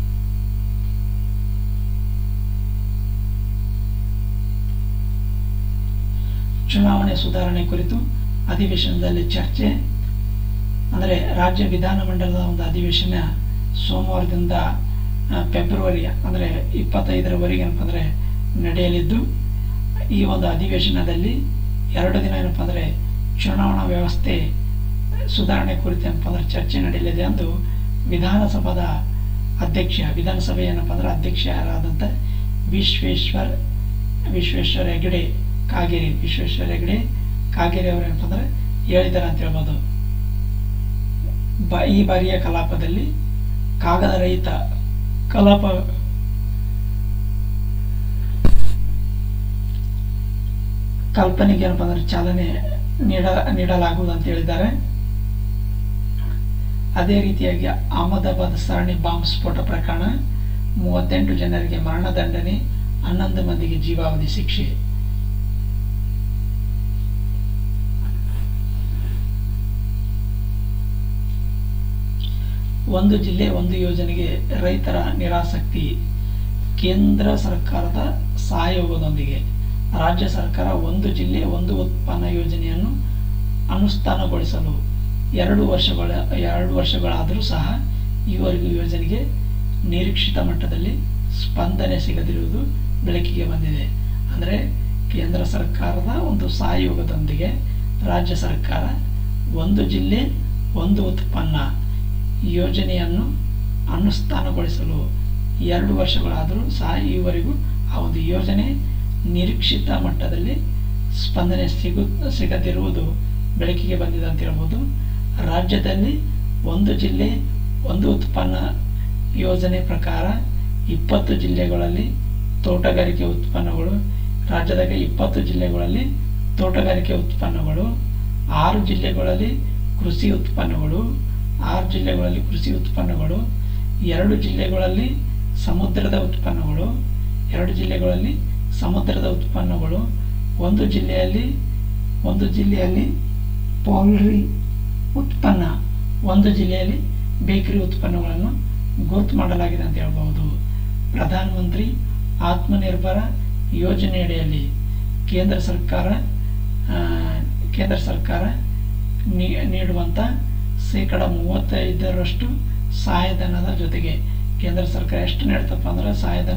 ಚುನಾವಣೆ ಸುಧಾರಣೆ ಕುರಿತು ಅಧಿವೇಶನದಲ್ಲಿ ಚರ್ಚೆ ಅಂದರೆ ರಾಜ್ಯ ವಿಧಾನಮಂಡಲದ ಒಂದು ಅಧಿವೇಶನ ಸೋಮವಾರದಿಂದ ಆ, ಫೆಬ್ರವರಿ ಅಂದರೆ ಇಪ್ಪತ್ತೈದರವರೆಗೆ ಏನಪ್ಪ ಅಂದರೆ ನಡೆಯಲಿದ್ದು ಈ ಒಂದು ಅಧಿವೇಶನದಲ್ಲಿ ಎರಡು ದಿನ ಏನಪ್ಪ ಅಂದರೆ ಚುನಾವಣಾ ವ್ಯವಸ್ಥೆ ಸುಧಾರಣೆ ಕುರಿತು ಏನಪ್ಪ ಅಂದರೆ ಚರ್ಚೆ ನಡೆಯಲಿದೆ ಎಂದು ವಿಧಾನಸಭಾದ ಅಧ್ಯಕ್ಷ ವಿಧಾನಸಭೆ ಏನಪ್ಪ ಅಂದರೆ ಅಧ್ಯಕ್ಷರಾದಂಥ ವಿಶ್ವೇಶ್ವರ್ ವಿಶ್ವೇಶ್ವರ ಹೆಗಡೆ ಕಾಗೇರಿ ವಿಶ್ವೇಶ್ವರ ಹೆಗಡೆ ಕಾಗೇರಿ ಅವರು ಏನಪ್ಪ ಅಂದರೆ ಹೇಳಿದ್ದಾರೆ ಅಂತ ಹೇಳ್ಬೋದು ಬ ಈ ಬಾರಿಯ ಕಲಾಪದಲ್ಲಿ ಕಾಗದ ರಹಿತ ಕಲಾಪ ಕಲ್ಪನೆಗೆ ಏನಪ್ಪ ಅಂದರೆ ಚಾಲನೆ ನೀಡ ನೀಡಲಾಗುವುದು ಅಂತ ಹೇಳಿದ್ದಾರೆ ಅದೇ ರೀತಿಯಾಗಿ ಅಹಮದಾಬಾದ್ ಸರಣಿ ಬಾಂಬ್ ಸ್ಫೋಟ ಪ್ರಕರಣ ಮೂವತ್ತೆಂಟು ಜನರಿಗೆ ಮರಣದಂಡನೆ ಹನ್ನೊಂದು ಮಂದಿಗೆ ಜೀವಾವಧಿ ಶಿಕ್ಷೆ ಒಂದು ಜಿಲ್ಲೆ ಒಂದು ಯೋಜನೆಗೆ ರೈತರ ನಿರಾಸಕ್ತಿ ಕೇಂದ್ರ ಸರ್ಕಾರದ ಸಹಯೋಗದೊಂದಿಗೆ ರಾಜ್ಯ ಸರ್ಕಾರ ಒಂದು ಜಿಲ್ಲೆ ಒಂದು ಉತ್ಪನ್ನ ಯೋಜನೆಯನ್ನು ಅನುಷ್ಠಾನಗೊಳಿಸಲು ಎರಡು ವರ್ಷಗಳ ಎರಡು ವರ್ಷಗಳಾದರೂ ಸಹ ಈವರೆಗೂ ಯೋಜನೆಗೆ ನಿರೀಕ್ಷಿತ ಮಟ್ಟದಲ್ಲಿ ಸ್ಪಂದನೆ ಸಿಗದಿರುವುದು ಬೆಳಕಿಗೆ ಬಂದಿದೆ ಅಂದರೆ ಕೇಂದ್ರ ಸರ್ಕಾರದ ಒಂದು ಸಹಯೋಗದೊಂದಿಗೆ ರಾಜ್ಯ ಸರ್ಕಾರ ಒಂದು ಜಿಲ್ಲೆ ಒಂದು ಉತ್ಪನ್ನ ಯೋಜನೆಯನ್ನು ಅನುಷ್ಠಾನಗೊಳಿಸಲು ಎರಡು ವರ್ಷಗಳಾದರೂ ಸಹ ಈವರೆಗೂ ಆ ಒಂದು ಯೋಜನೆ ನಿರೀಕ್ಷಿತ ಮಟ್ಟದಲ್ಲಿ ಸ್ಪಂದನೆ ಸಿಗು ಸಿಗದಿರುವುದು ಬೆಳಕಿಗೆ ಬಂದಿದೆ ಅಂತ ಹೇಳ್ಬೋದು ರಾಜ್ಯದಲ್ಲಿ ಒಂದು ಜಿಲ್ಲೆ ಒಂದು ಉತ್ಪನ್ನ ಯೋಜನೆ ಪ್ರಕಾರ ಇಪ್ಪತ್ತು ಜಿಲ್ಲೆಗಳಲ್ಲಿ ತೋಟಗಾರಿಕೆ ಉತ್ಪನ್ನಗಳು ರಾಜ್ಯದಾಗ ಇಪ್ಪತ್ತು ಜಿಲ್ಲೆಗಳಲ್ಲಿ ತೋಟಗಾರಿಕೆ ಉತ್ಪನ್ನಗಳು ಆರು ಜಿಲ್ಲೆಗಳಲ್ಲಿ ಕೃಷಿ ಉತ್ಪನ್ನಗಳು ಆರು ಜಿಲ್ಲೆಗಳಲ್ಲಿ ಕೃಷಿ ಉತ್ಪನ್ನಗಳು ಎರಡು ಜಿಲ್ಲೆಗಳಲ್ಲಿ ಸಮುದ್ರದ ಉತ್ಪನ್ನಗಳು ಎರಡು ಜಿಲ್ಲೆಗಳಲ್ಲಿ ಸಮುದ್ರದ ಉತ್ಪನ್ನಗಳು ಒಂದು ಜಿಲ್ಲೆಯಲ್ಲಿ ಒಂದು ಜಿಲ್ಲೆಯಲ್ಲಿ ಪೌಲ್ಟ್ರಿ ಉತ್ಪನ್ನ ಒಂದು ಜಿಲ್ಲೆಯಲ್ಲಿ ಬೇಕರಿ ಉತ್ಪನ್ನಗಳನ್ನು ಗುರುತು ಮಾಡಲಾಗಿದೆ ಅಂತ ಹೇಳ್ಬಹುದು ಪ್ರಧಾನಮಂತ್ರಿ ಆತ್ಮನಿರ್ಭರ ಯೋಜನೆಯಡಿಯಲ್ಲಿ ಕೇಂದ್ರ ಸರ್ಕಾರ ಆ, ಕೇಂದ್ರ ಸರ್ಕಾರ ನೀ ನೀಡುವಂಥ ಶೇಕಡ ಮೂವತ್ತೈದರಷ್ಟು ಸಹಾಯಧನದ ಜೊತೆಗೆ ಕೇಂದ್ರ ಸರ್ಕಾರ ಎಷ್ಟು ನೀಡ್ತಪ್ಪ ಅಂದ್ರೆ ಸಹಾಯಧನ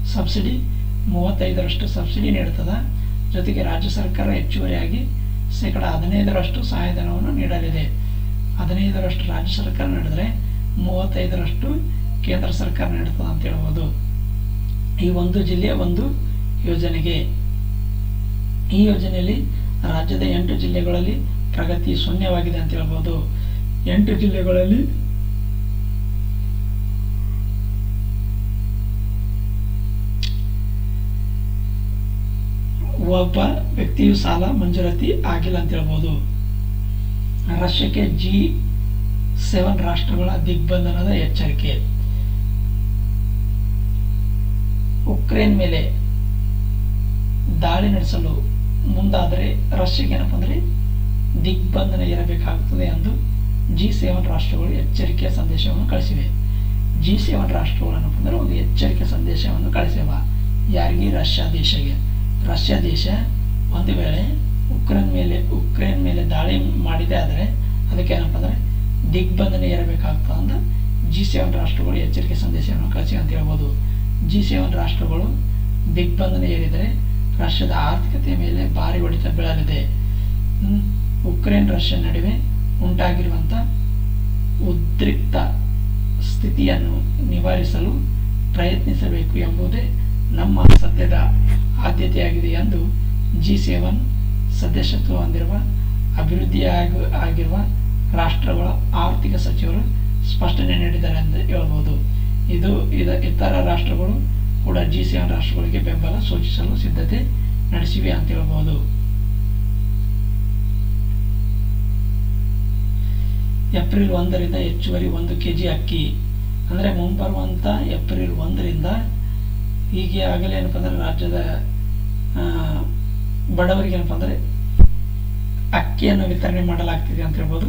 ಸಬ್ಸಿಡಿ ಮೂವತ್ತೈದರಷ್ಟು ಸಬ್ಸಿಡಿ ನೀಡುತ್ತದೆ ಜೊತೆಗೆ ರಾಜ್ಯ ಸರ್ಕಾರ ಹೆಚ್ಚುವರಿಯಾಗಿ ಶೇಕಡ ಹದಿನೈದರಷ್ಟು ಸಹಾಯಧನವನ್ನು ನೀಡಲಿದೆ ಹದಿನೈದರಷ್ಟು ರಾಜ್ಯ ಸರ್ಕಾರ ನೀಡಿದರೆ ಮೂವತ್ತೈದರಷ್ಟು ಕೇಂದ್ರ ಸರ್ಕಾರ ನೀಡುತ್ತದೆ ಅಂತ ಹೇಳ್ಬೋದು ಈ ಒಂದು ಜಿಲ್ಲೆಯ ಒಂದು ಯೋಜನೆಗೆ ಈ ಯೋಜನೆಯಲ್ಲಿ ರಾಜ್ಯದ ಎಂಟು ಜಿಲ್ಲೆಗಳಲ್ಲಿ ಪ್ರಗತಿ ಶೂನ್ಯವಾಗಿದೆ ಅಂತ ಹೇಳ್ಬೋದು ಎಂಟು ಜಿಲ್ಲೆಗಳಲ್ಲಿ ಒಬ್ಬ ವ್ಯಕ್ತಿಯು ಸಾಲ ಮಂಜೂರಾತಿ ಆಗಿಲ್ಲ ಅಂತ ಹೇಳ್ಬೋದು ರಷ್ಯಾಕ್ಕೆ ಜಿ ಸೆವೆನ್ ರಾಷ್ಟ್ರಗಳ ದಿಗ್ಬಂಧನದ ಎಚ್ಚರಿಕೆ ಉಕ್ರೇನ್ ಮೇಲೆ ದಾಳಿ ನಡೆಸಲು ಮುಂದಾದರೆ ರಷ್ಯಾಗೆ ಏನಪ್ಪ ಅಂದರೆ ದಿಗ್ಬಂಧನ ಇರಬೇಕಾಗುತ್ತದೆ ಎಂದು ಜಿ ಸೆವೆನ್ ರಾಷ್ಟ್ರಗಳು ಎಚ್ಚರಿಕೆಯ ಸಂದೇಶವನ್ನು ಕಳಿಸಿವೆ ಜಿ ಸೆವೆನ್ ರಾಷ್ಟ್ರಗಳು ಏನಪ್ಪ ಅಂದರೆ ಒಂದು ಎಚ್ಚರಿಕೆ ಸಂದೇಶವನ್ನು ಕಳಿಸಿವ ಯಾರಿಗೆ ರಷ್ಯಾ ದೇಶಕ್ಕೆ ರಷ್ಯಾ ದೇಶ ಒಂದು ವೇಳೆ ಉಕ್ರೇನ್ ಮೇಲೆ ಉಕ್ರೇನ್ ಮೇಲೆ ದಾಳಿ ಮಾಡಿದೆ ಆದರೆ ಅದಕ್ಕೆ ಏನಪ್ಪ ಅಂದರೆ ದಿಗ್ಬಂಧನ ಇರಬೇಕಾಗ್ತದೆ ಅಂತ ಜಿ ಸೆವೆನ್ ರಾಷ್ಟ್ರಗಳು ಎಚ್ಚರಿಕೆ ಸಂದೇಶವನ್ನು ಕಳಿಸಿ ಅಂತ ಹೇಳ್ಬೋದು ಜಿ ಸೆವೆನ್ ರಾಷ್ಟ್ರಗಳು ದಿಗ್ಬಂಧನ ಏರಿದರೆ ರಾಷ್ಟ್ರದ ಆರ್ಥಿಕತೆಯ ಮೇಲೆ ಭಾರಿ ಹೊಡೆತ ಬೀಳಲಿದೆ ಹ್ಮ್. ಉಕ್ರೇನ್ ರಷ್ಯಾ ನಡುವೆ ಉಂಟಾಗಿರುವಂಥ ಉದ್ರಿಕ್ತ ಸ್ಥಿತಿಯನ್ನು ನಿವಾರಿಸಲು ಪ್ರಯತ್ನಿಸಬೇಕು ಎಂಬುದೇ ನಮ್ಮ ಸದ್ಯದ ಆದ್ಯತೆಯಾಗಿದೆ ಎಂದು ಜಿ ಸೆವೆನ್ ಸದಸ್ಯತ್ವ ಹೊಂದಿರುವ ಅಭಿವೃದ್ಧಿಯಾಗಿ ಆಗಿರುವ ರಾಷ್ಟ್ರಗಳ ಆರ್ಥಿಕ ಸಚಿವರು ಸ್ಪಷ್ಟನೆ ನೀಡಿದ್ದಾರೆ ಎಂದು ಹೇಳ್ಬೋದು ಇದು ಇದ ಇತರ ರಾಷ್ಟ್ರಗಳು ಕೂಡ ಜಿ ಸೆವೆನ್ ರಾಷ್ಟ್ರಗಳಿಗೆ ಬೆಂಬಲ ಸೂಚಿಸಲು ಸಿದ್ಧತೆ ನಡೆಸಿವೆ ಅಂತ ಹೇಳ್ಬೋದು ಏಪ್ರಿಲ್ ಒಂದರಿಂದ ಹೆಚ್ಚುವರಿ ಒಂದು ಕೆ ಜಿ ಅಕ್ಕಿ ಅಂದರೆ ಮುಂಬರುವಂಥ ಏಪ್ರಿಲ್ ಒಂದರಿಂದ ಹೀಗೆ ಆಗಲೇ ಏನಪ್ಪ ಅಂದರೆ ರಾಜ್ಯದ ಆ, ಬಡವರಿಗೆ ಏನಪ್ಪ ಅಂದರೆ ಅಕ್ಕಿಯನ್ನು ವಿತರಣೆ ಮಾಡಲಾಗ್ತಿದೆ ಅಂತ ಹೇಳ್ಬೋದು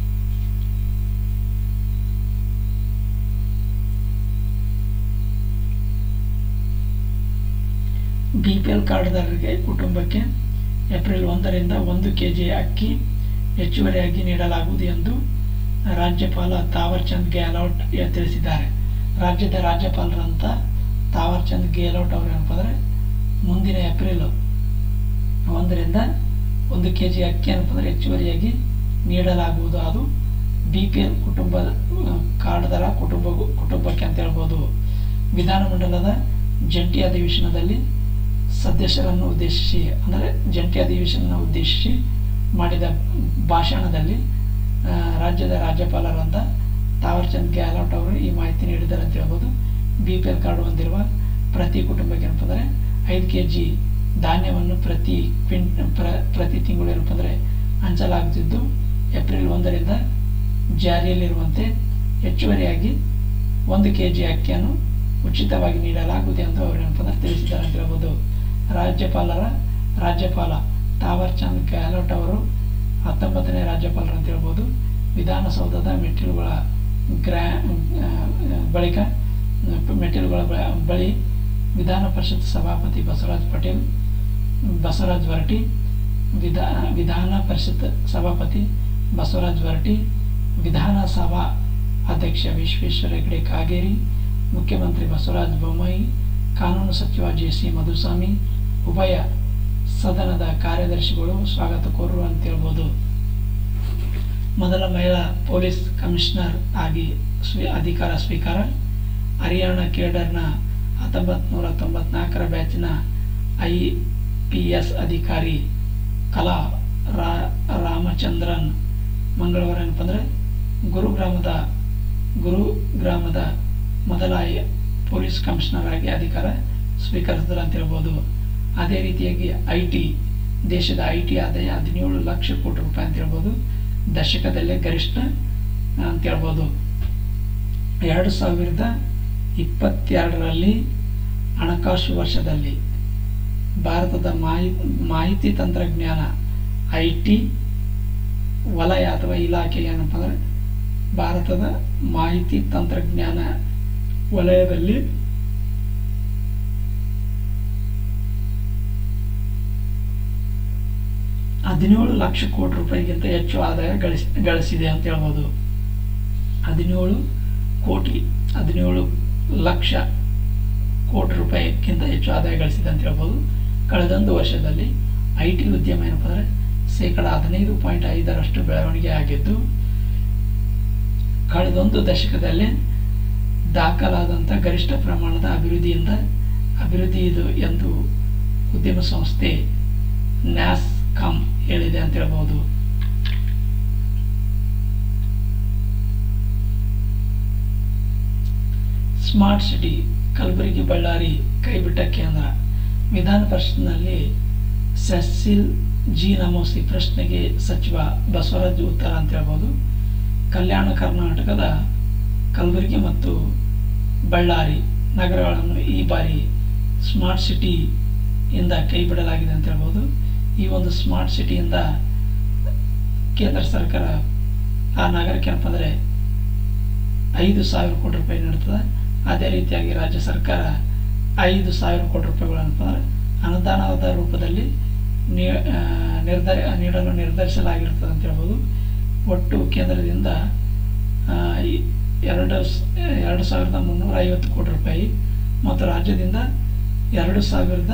ಬಿ ಪಿ ಎಲ್ ಕಾರ್ಡ್ದಾರರಿಗೆ ಕುಟುಂಬಕ್ಕೆ ಏಪ್ರಿಲ್ ಒಂದರಿಂದ ಒಂದು ಕೆ ಜಿ ಅಕ್ಕಿ ಹೆಚ್ಚುವರಿಯಾಗಿ ನೀಡಲಾಗುವುದು ಎಂದು ರಾಜ್ಯಪಾಲ ತಾವರ್ ಚಂದ್ ಗೆಹ್ಲೋಟ್ ತಿಳಿಸಿದ್ದಾರೆ ರಾಜ್ಯದ ರಾಜ್ಯಪಾಲರಂತ ತಾವರ್ ಚಂದ್ ಗೆಹ್ಲೋಟ್ ಅವರು ಏನಪ್ಪ ಅಂದರೆ ಮುಂದಿನ ಏಪ್ರಿಲ್ ಒಂದರಿಂದ ಒಂದು ಕೆ ಜಿ ಅಕ್ಕಿ ಏನಪ್ಪ ಅಂದರೆ ಹೆಚ್ಚುವರಿಯಾಗಿ ನೀಡಲಾಗುವುದು ಅದು ಬಿ ಪಿ ಎಲ್ ಕುಟುಂಬದ ಆ, ಕಾರ್ಡ್ದಾರ ಕುಟುಂಬ ಕುಟುಂಬಕ್ಕೆ ಅಂತ ಹೇಳ್ಬೋದು ವಿಧಾನಮಂಡಲದ ಜಂಟಿ ಅಧಿವೇಶನದಲ್ಲಿ ಸದಸ್ಯರನ್ನು ಉದ್ದೇಶಿಸಿ ಅಂದರೆ ಜಂಟಿ ಅಧಿವೇಶನ ಉದ್ದೇಶಿಸಿ ಮಾಡಿದ ಭಾಷಣದಲ್ಲಿ ಆ, ರಾಜ್ಯದ ರಾಜ್ಯಪಾಲರಾದ ತಾವರ್ಚಂದ್ ಗೆಹ್ಲೋಟ್ ಅವರು ಈ ಮಾಹಿತಿ ನೀಡಿದ್ದಾರೆ ಅಂತ ಹೇಳ್ಬೋದು ಬಿ ಪಿ ಎಲ್ ಕಾರ್ಡ್ ಹೊಂದಿರುವ ಪ್ರತಿ ಕುಟುಂಬಕ್ಕೆ ಏನಪ್ಪ ಅಂದರೆ ಐದು ಕೆ ಜಿ ಧಾನ್ಯವನ್ನು ಪ್ರತಿ ಕ್ವಿಂಟ್ ಪ್ರ ಪ್ರತಿ ತಿಂಗಳು ಏನಪ್ಪ ಅಂದರೆ ಹಂಚಲಾಗುತ್ತಿದ್ದು ಏಪ್ರಿಲ್ ಒಂದರಿಂದ ಜಾರಿಯಲ್ಲಿರುವಂತೆ ಹೆಚ್ಚುವರಿಯಾಗಿ ಒಂದು ಕೆ ಜಿ ಅಕ್ಕಿಯನ್ನು ಉಚಿತವಾಗಿ ನೀಡಲಾಗುವುದು ಎಂದು ಅವರು ಏನಪ್ಪ ಅಂದರೆ ತಿಳಿಸಿದ್ದಾರೆ ಅಂತ ಹೇಳ್ಬೋದು ರಾಜ್ಯಪಾಲರ ರಾಜ್ಯಪಾಲ ತಾವರ್ ಚಂದ್ ಗೆಹ್ಲೋಟ್ ಅವರು ಹತ್ತೊಂಬತ್ತನೇ ರಾಜ್ಯಪಾಲರು ಅಂತ ಹೇಳ್ಬೋದು ವಿಧಾನಸೌಧದ ಮೆಟ್ಟಿಲುಗಳ ಗ್ರಾ ಆ, ಬಳಿಕ ಮೆಟ್ಟಿಲುಗಳ ಬ- ಬಳಿ ವಿಧಾನ ಪರಿಷತ್ ಸಭಾಪತಿ ಬಸವರಾಜ್ ಪಟೇಲ್ ಬಸವರಾಜ್ ಹೊರಟಿ ವಿಧಾ ವಿಧಾನ ಪರಿಷತ್ ಸಭಾಪತಿ ಬಸವರಾಜ್ ಹೊರಟಿ ವಿಧಾನಸಭಾ ಅಧ್ಯಕ್ಷ ವಿಶ್ವೇಶ್ವರ ಹೆಗಡೆ ಕಾಗೇರಿ ಮುಖ್ಯಮಂತ್ರಿ ಬಸವರಾಜ ಬೊಮ್ಮಾಯಿ ಕಾನೂನು ಸಚಿವ ಜೆ ಸಿ ಮಧುಸ್ವಾಮಿ ಉಭಯ ಸದನದ ಕಾರ್ಯದರ್ಶಿಗಳು ಸ್ವಾಗತ ಕೋರರು ಅಂತ ಹೇಳ್ಬೋದು ಮೊದಲ ಮಹಿಳಾ ಪೊಲೀಸ್ ಕಮಿಷನರ್ ಆಗಿ ಸ್ವೀ ಅಧಿಕಾರ ಸ್ವೀಕಾರ ಹರಿಯಾಣ ಕೇಡರ್ನ ಹತ್ತೊಂಬತ್ತು ನೂರ ತೊಂಬತ್ನಾಲ್ಕರ ಬ್ಯಾಚಿನ ಐ ಪಿ ಎಸ್ ಅಧಿಕಾರಿ ಕಲಾ ರಾ ರಾಮಚಂದ್ರನ್ ಮಂಗಳವಾರ ಏನಪ್ಪ ಅಂದರೆ ಗುರುಗ್ರಾಮದ ಗುರುಗ್ರಾಮದ ಮೊದಲ ಐ- ಪೊಲೀಸ್ ಕಮಿಷನರ್ ಆಗಿ ಅಧಿಕಾರ ಸ್ವೀಕರಿಸಿದ್ರು ಅಂತ ಹೇಳ್ಬೋದು ಅದೇ ರೀತಿಯಾಗಿ ಐ ಟಿ ದೇಶದ ಐ ಟಿ ಆದಾಯ ಹದಿನೇಳು ಲಕ್ಷ ಕೋಟಿ ರೂಪಾಯಿ ಅಂತ ಹೇಳ್ಬೋದು ದಶಕದಲ್ಲೇ ಗರಿಷ್ಠ ಅಂತ ಹೇಳ್ಬೋದು ಎರಡು ಸಾವಿರದ ಇಪ್ಪತ್ತೆರಡರಲ್ಲಿ ಹಣಕಾಸು ವರ್ಷದಲ್ಲಿ ಭಾರತದ ಮಾಹಿ ಮಾಹಿತಿ ತಂತ್ರಜ್ಞಾನ ಐ ಟಿ ವಲಯ ಅಥವಾ ಇಲಾಖೆ ಏನಪ್ಪ ಅಂದರೆ ಭಾರತದ ಮಾಹಿತಿ ತಂತ್ರಜ್ಞಾನ ವಲಯದಲ್ಲಿ ಹದಿನೇಳು ಲಕ್ಷ ಕೋಟಿ ರೂಪಾಯಿಗಿಂತ ಹೆಚ್ಚು ಆದಾಯ ಗಳಿಸಿ ಗಳಿಸಿದೆ ಅಂತ ಹೇಳ್ಬೋದು ಹದಿನೇಳು ಕೋಟಿ ಹದಿನೇಳು ಲಕ್ಷ ಕೋಟಿ ರೂಪಾಯಿಗಿಂತ ಹೆಚ್ಚು ಆದಾಯ ಗಳಿಸಿದೆ ಅಂತ ಹೇಳ್ಬೋದು ಕಳೆದೊಂದು ವರ್ಷದಲ್ಲಿ ಐ ಟಿ ಉದ್ಯಮ ಏನಪ್ಪ ಅಂದರೆ ಶೇಕಡ ಹದಿನೈದು ಪಾಯಿಂಟ್ ಐದರಷ್ಟು ಬೆಳವಣಿಗೆ ಆಗಿದ್ದು ಕಳೆದೊಂದು ದಶಕದಲ್ಲಿ ದಾಖಲಾದಂಥ ಗರಿಷ್ಠ ಪ್ರಮಾಣದ ಅಭಿವೃದ್ಧಿಯಿಂದ ಅಭಿವೃದ್ಧಿ ಇದು ಎಂದು ಉದ್ಯಮ ಸಂಸ್ಥೆ ನ್ಯಾಸ್ ಕಾಮ್ ಹೇಳಿದೆ ಅಂತ ಹೇಳ್ಬೋದು ಸ್ಮಾರ್ಟ್ ಸಿಟಿ ಕಲಬುರಗಿ ಬಳ್ಳಾರಿ ಕೈಬಿಟ್ಟ ಕೇಂದ್ರ ವಿಧಾನ ಪರಿಷತ್ನಲ್ಲಿ ಸೆಸಿಲ್ ಜಿ ನಮೋಸಿ ಪ್ರಶ್ನೆಗೆ ಸಚಿವ ಬಸವರಾಜ್ ಉತ್ತರ ಅಂತ ಹೇಳ್ಬೋದು ಕಲ್ಯಾಣ ಕರ್ನಾಟಕದ ಕಲಬುರಗಿ ಮತ್ತು ಬಳ್ಳಾರಿ ನಗರಗಳನ್ನು ಈ ಬಾರಿ ಸ್ಮಾರ್ಟ್ ಸಿಟಿ ಇಂದ ಕೈ ಬಿಡಲಾಗಿದೆ ಅಂತ ಹೇಳ್ಬೋದು ಈ ಒಂದು ಸ್ಮಾರ್ಟ್ ಸಿಟಿಯಿಂದ ಕೇಂದ್ರ ಸರ್ಕಾರ ಆ ನಗರಕ್ಕೆ ಏನಪ್ಪ ಅಂದರೆ ಐದು ಸಾವಿರ ಕೋಟಿ ರೂಪಾಯಿ ನೀಡ್ತದೆ ಅದೇ ರೀತಿಯಾಗಿ ರಾಜ್ಯ ಸರ್ಕಾರ ಐದು ಸಾವಿರ ಕೋಟಿ ರೂಪಾಯಿಗಳೇನಪ್ಪ ಅಂದರೆ ಅನುದಾನದ ರೂಪದಲ್ಲಿ ನೀ ಆ, ನಿರ್ಧರ ನೀಡಲು ನಿರ್ಧರಿಸಲಾಗಿರ್ತದೆ ಅಂತ ಹೇಳ್ಬೋದು ಒಟ್ಟು ಕೇಂದ್ರದಿಂದ ಆ, ಈ ಎರಡು ಸ- ಎರಡು ಸಾವಿರದ ಮುನ್ನೂರ ಐವತ್ತು ಕೋಟಿ ರೂಪಾಯಿ ಮತ್ತು ರಾಜ್ಯದಿಂದ ಎರಡು ಸಾವಿರದ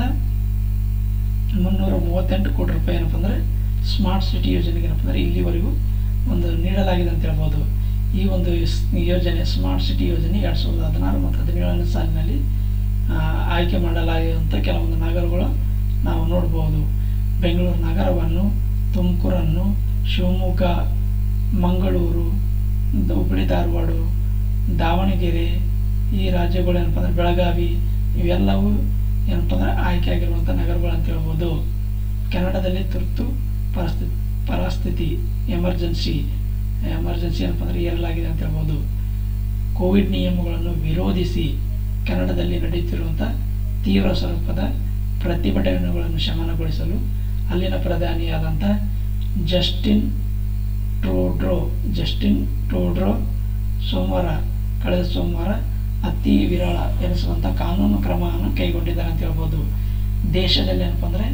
ಮುನ್ನೂರ ಮೂವತ್ತೆಂಟು ಕೋಟಿ ರೂಪಾಯಿ ಏನಪ್ಪ ಅಂದರೆ ಸ್ಮಾರ್ಟ್ ಸಿಟಿ ಯೋಜನೆಗೆ ಏನಪ್ಪ ಅಂದರೆ ಇಲ್ಲಿವರೆಗೂ ಒಂದು ನೀಡಲಾಗಿದೆ ಅಂತ ಹೇಳ್ಬೋದು ಈ ಒಂದು ಸ್- ಯೋಜನೆ ಸ್ಮಾರ್ಟ್ ಸಿಟಿ ಯೋಜನೆ ಎರಡು ಸಾವಿರದ ಹದಿನಾರು ಮತ್ತು ಹದಿನೇಳನೇ ಸಾಲಿನಲ್ಲಿ ಆ, ಆಯ್ಕೆ ಮಾಡಲಾಗಿರುವಂಥ ಕೆಲವೊಂದು ನಗರಗಳು ನಾವು ನೋಡ್ಬೋದು ಬೆಂಗಳೂರು ನಗರವನ್ನು ತುಮಕೂರನ್ನು ಶಿವಮೊಗ್ಗ ಮಂಗಳೂರು ದ- ಹುಬ್ಬಳ್ಳಿ ಧಾರವಾಡ ದಾವಣಗೆರೆ ಈ ರಾಜ್ಯಗಳು ಏನಪ್ಪ ಅಂದರೆ ಬೆಳಗಾವಿ ಇವೆಲ್ಲವೂ ಏನಪ್ಪ ಅಂದರೆ ಆಯ್ಕೆ ಆಗಿರುವಂಥ ನಗರಗಳು ಅಂತ ಹೇಳ್ಬೋದು ಕೆನಡಾದಲ್ಲಿ ತುರ್ತು ಪರಿಸ್ಥಿತಿ ಪರಿಸ್ಥಿತಿ ಎಮರ್ಜೆನ್ಸಿ ಎಮರ್ಜೆನ್ಸಿ ಏನಪ್ಪ ಅಂದರೆ ಏರಲಾಗಿದೆ ಅಂತ ಹೇಳ್ಬೋದು ಕೋವಿಡ್ ನಿಯಮಗಳನ್ನು ವಿರೋಧಿಸಿ ಕೆನಡಾದಲ್ಲಿ ನಡೆಯುತ್ತಿರುವಂಥ ತೀವ್ರ ಸ್ವರೂಪದ ಪ್ರತಿಭಟನೆಗಳನ್ನು ಶಮನಗೊಳಿಸಲು ಅಲ್ಲಿನ ಪ್ರಧಾನಿಯಾದಂಥ ಜಸ್ಟಿನ್ ಟ್ರೂಡ್ರೋ ಜಸ್ಟಿನ್ ಟ್ರೂಡ್ರೋ ಸೋಮವಾರ ಕಳೆದ ಸೋಮವಾರ ಅತಿ ವಿರಳ ಎನಿಸುವಂಥ ಕಾನೂನು ಕ್ರಮವನ್ನು ಕೈಗೊಂಡಿದ್ದಾರೆ ಅಂತ ಹೇಳ್ಬೋದು ದೇಶದಲ್ಲಿ ಏನಪ್ಪ ಅಂದರೆ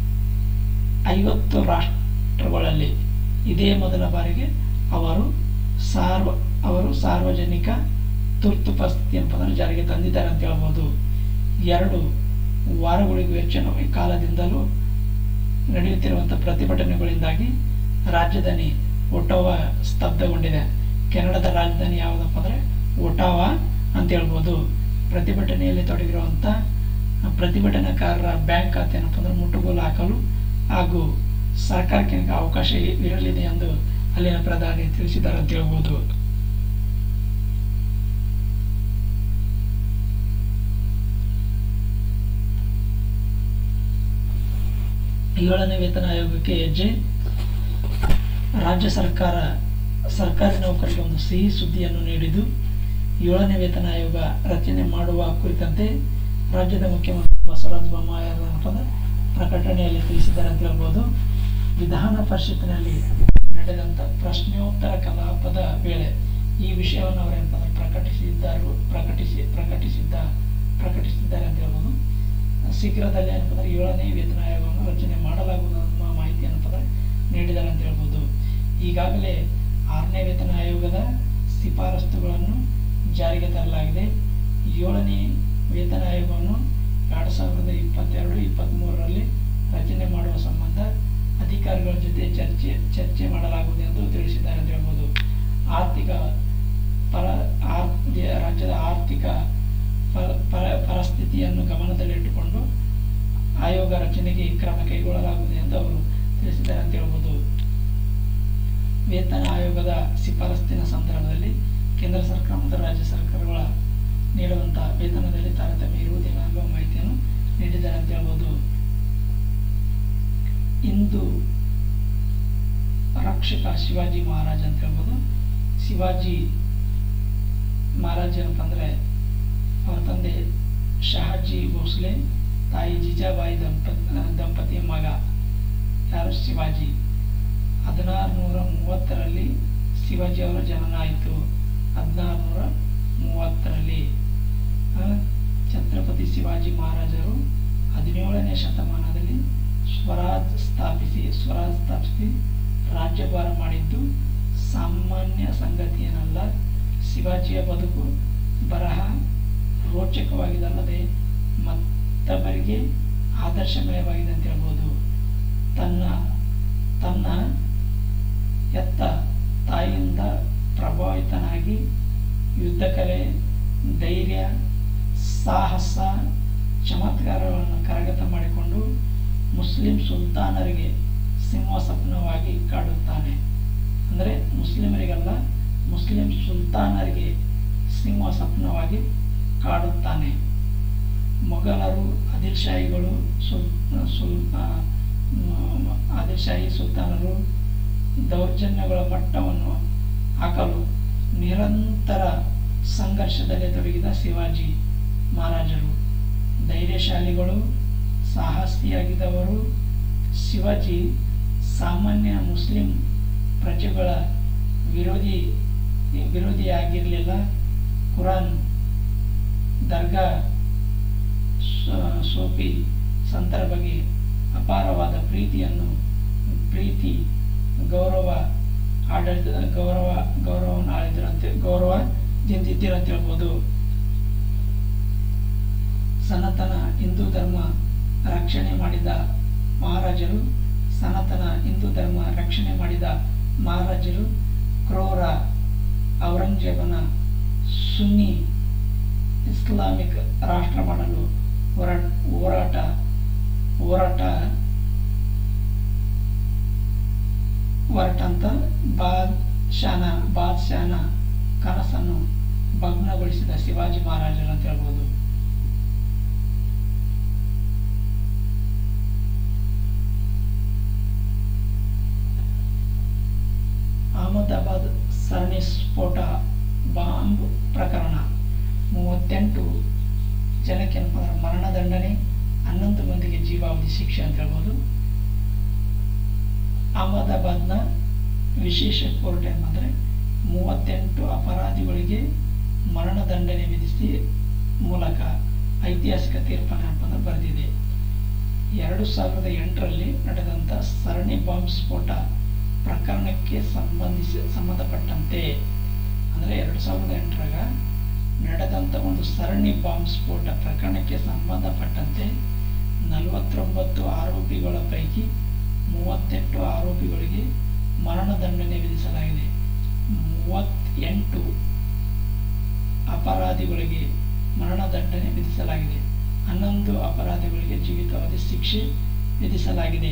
ಐವತ್ತು ರಾಷ್ಟ್ರಗಳಲ್ಲಿ ಇದೇ ಮೊದಲ ಬಾರಿಗೆ ಅವರು ಸಾರ್ವ ಅವರು ಸಾರ್ವಜನಿಕ ತುರ್ತು ಪರಿಸ್ಥಿತಿ ಏನಪ್ಪ ಅಂದರೆ ಜಾರಿಗೆ ತಂದಿದ್ದಾರೆ ಅಂತ ಹೇಳ್ಬೋದು ಎರಡು ವಾರಗಳಿಗೂ ಹೆಚ್ಚಿನ ಕಾಲದಿಂದಲೂ ನಡೆಯುತ್ತಿರುವಂಥ ಪ್ರತಿಭಟನೆಗಳಿಂದಾಗಿ ರಾಜಧಾನಿ ಒಟೋವಾ ಸ್ತಬ್ಧಗೊಂಡಿದೆ ಕೆನಡಾದ ರಾಜಧಾನಿ ಯಾವುದಪ್ಪ ಅಂದರೆ ಒಟಾವಾ ಅಂತ ಹೇಳ್ಬೋದು ಪ್ರತಿಭಟನೆಯಲ್ಲಿ ತೊಡಗಿರುವಂಥ ಪ್ರತಿಭಟನಾಕಾರರ ಬ್ಯಾಂಕ್ ಖಾತೆ ಏನಪ್ಪ ಅಂದರೆ ಮುಟ್ಟುಗೋಲು ಹಾಕಲು ಹಾಗೂ ಸರ್ಕಾರಕ್ಕೆ ಅವಕಾಶ ಇರಲಿದೆ ಎಂದು ಅಲ್ಲಿನ ಪ್ರಧಾನಿ ತಿಳಿಸಿದ್ದಾರೆ ಅಂತ ಹೇಳ್ಬೋದು ಏಳನೇ ವೇತನ ಆಯೋಗಕ್ಕೆ ಹೆಜ್ಜೆ ರಾಜ್ಯ ಸರ್ಕಾರ ಸರ್ಕಾರಿ ನೌಕರರಿಗೆ ಒಂದು ಸಿಹಿ ಸುದ್ದಿಯನ್ನು ನೀಡಿದ್ದು ಏಳನೇ ವೇತನ ಆಯೋಗ ರಚನೆ ಮಾಡುವ ಕುರಿತಂತೆ ರಾಜ್ಯದ ಮುಖ್ಯಮಂತ್ರಿ ಬಸವರಾಜ ಬೊಮ್ಮಾಯಿ ಅವರ ಏನಪ್ಪಾ ಪ್ರಕಟಣೆಯಲ್ಲಿ ತಿಳಿಸಿದ್ದಾರೆ ಅಂತ ಹೇಳ್ಬೋದು ವಿಧಾನ ಪರಿಷತ್ತಿನಲ್ಲಿ ನಡೆದಂಥ ಪ್ರಶ್ನೋತ್ತರ ಕಲಾಪದ ವೇಳೆ ಈ ವಿಷಯವನ್ನು ಅವರೇನಪ್ಪ ಅಂದ್ರೆ ಪ್ರಕಟಿಸಿದ್ದಾರೆ ಪ್ರಕಟಿಸಿ ಪ್ರಕಟಿಸಿದ್ದ ಪ್ರಕಟಿಸಿದ್ದಾರೆ ಅಂತ ಹೇಳ್ಬೋದು ಶೀಘ್ರದಲ್ಲೇ ಏನಪ್ಪ ಅಂದ್ರೆ ಏಳನೇ ವೇತನ ಆಯೋಗವನ್ನು ರಚನೆ ಮಾಡಲಾಗುವುದು ಅನ್ನುವ ಮಾಹಿತಿ ಏನಪ್ಪ ಅಂದ್ರೆ ನೀಡಿದ್ದಾರೆ ಅಂತ ಹೇಳ್ಬೋದು ಈಗಾಗಲೇ ಆರನೇ ವೇತನ ಆಯೋಗದ ಶಿಫಾರಸುಗಳನ್ನು ಜಾರಿಗೆ ತರಲಾಗಿದೆ ಏಳನೇ ವೇತನ ಆಯೋಗವನ್ನು ಎರಡು ಸಾವಿರದ ಇಪ್ಪತ್ತೆರಡು ಇಪ್ಪತ್ತ್ಮೂರರಲ್ಲಿ ರಚನೆ ಮಾಡುವ ಸಂಬಂಧ ಅಧಿಕಾರಿಗಳ ಜೊತೆ ಚರ್ಚೆ ಚರ್ಚೆ ಮಾಡಲಾಗುವುದು ಎಂದು ತಿಳಿಸಿದ್ದಾರೆ ಅಂತ ಹೇಳ್ಬೋದು ಆರ್ಥಿಕ ಪರ ಆರ್ ದೇ- ರಾಜ್ಯದ ಆರ್ಥಿಕ ಪರ ಪರ- ಪರಿಸ್ಥಿತಿಯನ್ನು ಗಮನದಲ್ಲಿಟ್ಟುಕೊಂಡು ಆಯೋಗ ರಚನೆಗೆ ಕ್ರಮ ಕೈಗೊಳ್ಳಲಾಗುವುದು ಎಂದು ಅವರು ತಿಳಿಸಿದ್ದಾರೆ ಅಂತ ಹೇಳ್ಬೋದು ವೇತನ ಆಯೋಗದ ಶಿಫಾರಸ್ಸಿನ ಸಂದರ್ಭದಲ್ಲಿ ಕೇಂದ್ರ ಸರ್ಕಾರ ಮತ್ತು ರಾಜ್ಯ ಸರ್ಕಾರಗಳ ನೀಡುವಂತಹ ವೇತನದಲ್ಲಿ ತಾರತಮ್ಯ ಇರುವುದಿಲ್ಲ ಅನ್ನುವ ಮಾಹಿತಿಯನ್ನು ನೀಡಿದ್ದಾರೆ ಅಂತ ಹೇಳ್ಬೋದು ಇಂದು ರಕ್ಷಕ ಶಿವಾಜಿ ಮಹಾರಾಜ್ ಅಂತ ಹೇಳ್ಬೋದು ಶಿವಾಜಿ ಮಹಾರಾಜ್ ಏನಪ್ಪ ಅಂದರೆ ಅವರ ತಂದೆ ಶಹಾಜಿ ಭೋಸ್ಲೆ ತಾಯಿ ಜಿಜಾಬಾಯಿ ದಂಪತಿ ದಂಪತಿಯ ಮಗ ಯಾರು ಶಿವಾಜಿ ಹದಿನಾರು ನೂರ ಮೂವತ್ತರಲ್ಲಿ ಶಿವಾಜಿ ಅವರ ಜನನ ಆಯಿತು ಹದಿನಾರು ನೂರ ಮೂವತ್ತರಲ್ಲಿ ಆ, ಛತ್ರಪತಿ ಶಿವಾಜಿ ಮಹಾರಾಜರು ಹದಿನೇಳನೇ ಶತಮಾನದಲ್ಲಿ ಸ್ವರಾಜ್ ಸ್ಥಾಪಿಸಿ ಸ್ವರಾಜ್ ಸ್ಥಾಪಿಸಿ ರಾಜ್ಯಭಾರ ಮಾಡಿದ್ದು ಸಾಮಾನ್ಯ ಸಂಗತಿಯೇನಲ್ಲ ಶಿವಾಜಿಯ ಬದುಕು ಬರಹ ರೋಚಕವಾಗಿದಲ್ಲದೆ ಮತ್ತೊಬ್ಬರಿಗೆ ಆದರ್ಶಮಯವಾಗಿದೆ ಅಂತ ಹೇಳ್ಬೋದು ತನ್ನ ತನ್ನ ಎತ್ತ ತಾಯಿಯಿಂದ ಪ್ರಭಾವಿತನಾಗಿ ಯುದ್ಧ ಕಲೆ ಧೈರ್ಯ ಸಾಹಸ ಚಮತ್ಕಾರಗಳನ್ನು ಕರಗತ ಮಾಡಿಕೊಂಡು ಮುಸ್ಲಿಂ ಸುಲ್ತಾನರಿಗೆ ಸಿಂಹಾಸನವಾಗಿ ಕಾಡುತ್ತಾನೆ ಅಂದರೆ ಮುಸ್ಲಿಮರಿಗಲ್ಲ ಮುಸ್ಲಿಂ ಸುಲ್ತಾನರಿಗೆ ಸಿಂಹಾಸನವಾಗಿ ಕಾಡುತ್ತಾನೆ ಮೊಘಲರು ಆದಿಲ್ಶಾಹಿಗಳು ಸುಲ್ ಸುಲ್ ಆ, ಮ್, ಆದಿಲ್ಶಾಹಿ ಸುಲ್ತಾನರು ದೌರ್ಜನ್ಯಗಳ ಮಟ್ಟವನ್ನು ಹಾಕಲು ನಿರಂತರ ಸಂಘರ್ಷದಲ್ಲಿ ತೊಡಗಿದ ಶಿವಾಜಿ ಮಹಾರಾಜರು ಧೈರ್ಯಶಾಲಿಗಳು ಸಾಹಸಿಯಾಗಿದ್ದವರು ಶಿವಾಜಿ ಸಾಮಾನ್ಯ ಮುಸ್ಲಿಂ ಪ್ರಜೆಗಳ ವಿರೋಧಿ ವಿರೋಧಿಯಾಗಿರಲಿಲ್ಲ ಕುರಾನ್ ದರ್ಗಾ ಸ- ಸೋಫಿ ಸಂತರ ಬಗ್ಗೆ ಅಪಾರವಾದ ಪ್ರೀತಿಯನ್ನು ಪ್ರೀತಿ ಗೌರವ ಆಡಳಿತ ಗೌರವ ಗೌರವವನ್ನು ಆಳಿದ್ರಂತೆ ಗೌರವದಿಂದಿದ್ದೀರ ಅಂತ ಹೇಳ್ಬೋದು ಸನಾತನ ಹಿಂದೂ ಧರ್ಮ ರಕ್ಷಣೆ ಮಾಡಿದ ಮಹಾರಾಜರು ಸನಾತನ ಹಿಂದೂ ಧರ್ಮ ರಕ್ಷಣೆ ಮಾಡಿದ ಮಹಾರಾಜರು ಕ್ರೂರ ಔರಂಗಜೇಬನ ಸುನ್ನಿ ಇಸ್ಲಾಮಿಕ್ ರಾಷ್ಟ್ರ ಮಾಡಲು ಹೋರಾಟ ಹೋರಾಟ ಹೋರಾಟ ಹೊರಟಂತ ಬಾದ್ಶಾನ ಬಾದ್ಶಾನ ಕನಸನ್ನು ಭಗ್ನಗೊಳಿಸಿದ ಶಿವಾಜಿ ಮಹಾರಾಜರು ಅಂತ ಹೇಳ್ಬೋದು ಅಹಮದಾಬಾದ್ ಸರಣಿ ಸ್ಫೋಟ ಬಾಂಬ್ ಪ್ರಕರಣ ಮೂವತ್ತೆಂಟು ಜನಕ್ಕೆ ಏನಪ್ಪ ಅಂದ್ರೆ ಮರಣದಂಡನೆ ಹನ್ನೊಂದು ಮಂದಿಗೆ ಜೀವಾವಧಿ ಶಿಕ್ಷೆ ಅಂತ ಹೇಳ್ಬೋದು ಅಹಮದಾಬಾದ್ನ ವಿಶೇಷ ಕೋರ್ಟ್ ಏನಂದರೆ ಮೂವತ್ತೆಂಟು ಅಪರಾಧಿಗಳಿಗೆ ಮರಣದಂಡನೆ ವಿಧಿಸಿ ಮೂಲಕ ಐತಿಹಾಸಿಕ ತೀರ್ಪನ್ನು ಏನಪ್ಪ ಅಂದ್ರೆ ಬರೆದಿದೆ ಎರಡು ಸಾವಿರದ ಎಂಟರಲ್ಲಿ ನಡೆದಂಥ ಸರಣಿ ಬಾಂಬ್ ಸ್ಫೋಟ ಪ್ರಕರಣಕ್ಕೆ ಸಂಬಂಧಿಸಿ ಸಂಬಂಧಪಟ್ಟಂತೆ ಅಂದರೆ ಎರಡು ಸಾವಿರದ ಎಂಟರಾಗ ನಡೆದಂಥ ಒಂದು ಸರಣಿ ಬಾಂಬ್ ಸ್ಫೋಟ ಪ್ರಕರಣಕ್ಕೆ ಸಂಬಂಧಪಟ್ಟಂತೆ ನಲವತ್ತೊಂಬತ್ತು ಆರೋಪಿಗಳ ಪೈಕಿ ಮೂವತ್ತೆಂಟು ಆರೋಪಿಗಳಿಗೆ ಮರಣದಂಡನೆ ವಿಧಿಸಲಾಗಿದೆ ಮೂವತ್ತೆಂಟು ಅಪರಾಧಿಗಳಿಗೆ ಮರಣದಂಡನೆ ವಿಧಿಸಲಾಗಿದೆ ಹನ್ನೊಂದು ಅಪರಾಧಿಗಳಿಗೆ ಜೀವಿತಾವಧಿ ಶಿಕ್ಷೆ ವಿಧಿಸಲಾಗಿದೆ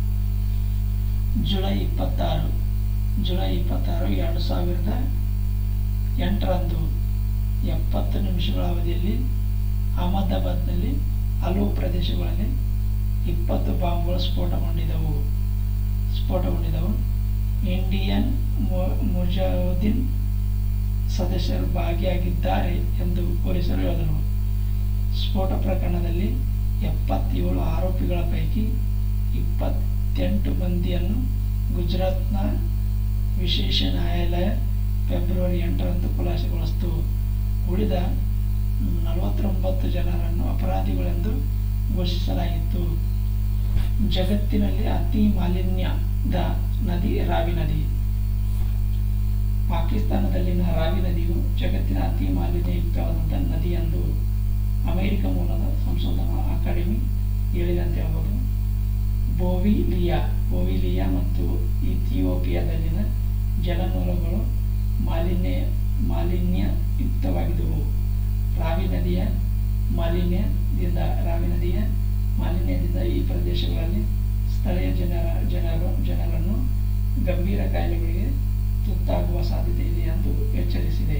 ಜುಲೈ ಇಪ್ಪತ್ತಾರು ಜುಲೈ ಇಪ್ಪತ್ತಾರು ಎರಡು ಸಾವಿರದ ಎಂಟರಂದು ಎಪ್ಪತ್ತು ನಿಮಿಷಗಳ ಅವಧಿಯಲ್ಲಿ ಅಹಮದಾಬಾದ್ನಲ್ಲಿ ಹಲವು ಪ್ರದೇಶಗಳಲ್ಲಿ ಇಪ್ಪತ್ತು ಬಾಂಬ್ಗಳು ಸ್ಫೋಟಗೊಂಡಿದ್ದವು ಸ್ಫೋಟಗೊಂಡಿದ್ದವು ಇಂಡಿಯನ್ ಮು- ಮುಜಾಹಿದ್ದೀನ್ ಸದಸ್ಯರು ಭಾಗಿಯಾಗಿದ್ದಾರೆ ಎಂದು ಪೊಲೀಸರು ಹೇಳಿದರು ಸ್ಫೋಟ ಪ್ರಕರಣದಲ್ಲಿ ಎಪ್ಪತ್ತೇಳು ಆರೋಪಿಗಳ ಪೈಕಿ ಇಪ್ಪತ್ತೆಂಟು ಮಂದಿಯನ್ನು ಗುಜರಾತ್ನ ವಿಶೇಷ ನ್ಯಾಯಾಲಯ ಫೆಬ್ರವರಿ ಎಂಟರಂದು ಖುಲಾಸೆಗೊಳಿಸಿತು ಉಳಿದ ನಲವತ್ತೊಂಬತ್ತು ಜನರನ್ನು ಅಪರಾಧಿಗಳೆಂದು ಘೋಷಿಸಲಾಗಿತ್ತು ಜಗತ್ತಿನಲ್ಲಿ ಅತಿ ಮಾಲಿನ್ಯದ ನದಿ ರಾವಿ ನದಿ ಪಾಕಿಸ್ತಾನದಲ್ಲಿನ ರಾವಿ ನದಿಯು ಜಗತ್ತಿನ ಅತಿ ಮಾಲಿನ್ಯಯುಕ್ತವಾದಂಥ ನದಿ ಎಂದು ಅಮೆರಿಕ ಮೂಲದ ಸಂಶೋಧನಾ ಅಕಾಡೆಮಿ ಹೇಳಿದೆ ಅಂತ ಹೇಳ್ಬೋದು ಬೋವಿಲಿಯಾ ಬೋವಿಲಿಯಾ ಮತ್ತು ಇಥಿಯೋಪಿಯಾದಲ್ಲಿನ ಜಲಮೂಲಗಳು ಮಾಲಿನ್ಯ ಮಾಲಿನ್ಯಯುಕ್ತವಾಗಿದ್ದವು ರಾವಿ ನದಿಯ ಮಾಲಿನ್ಯದಿಂದ ರಾವಿ ನದಿಯ ಮಾಲಿನ್ಯದಿಂದ ಈ ಪ್ರದೇಶಗಳಲ್ಲಿ ಸ್ಥಳೀಯ ಜನರ ಜನರು ಜನರನ್ನು ಗಂಭೀರ ಕಾಯಿಲೆಗಳಿಗೆ ತುತ್ತಾಗುವ ಸಾಧ್ಯತೆ ಇದೆ ಎಂದು ಎಚ್ಚರಿಸಿದೆ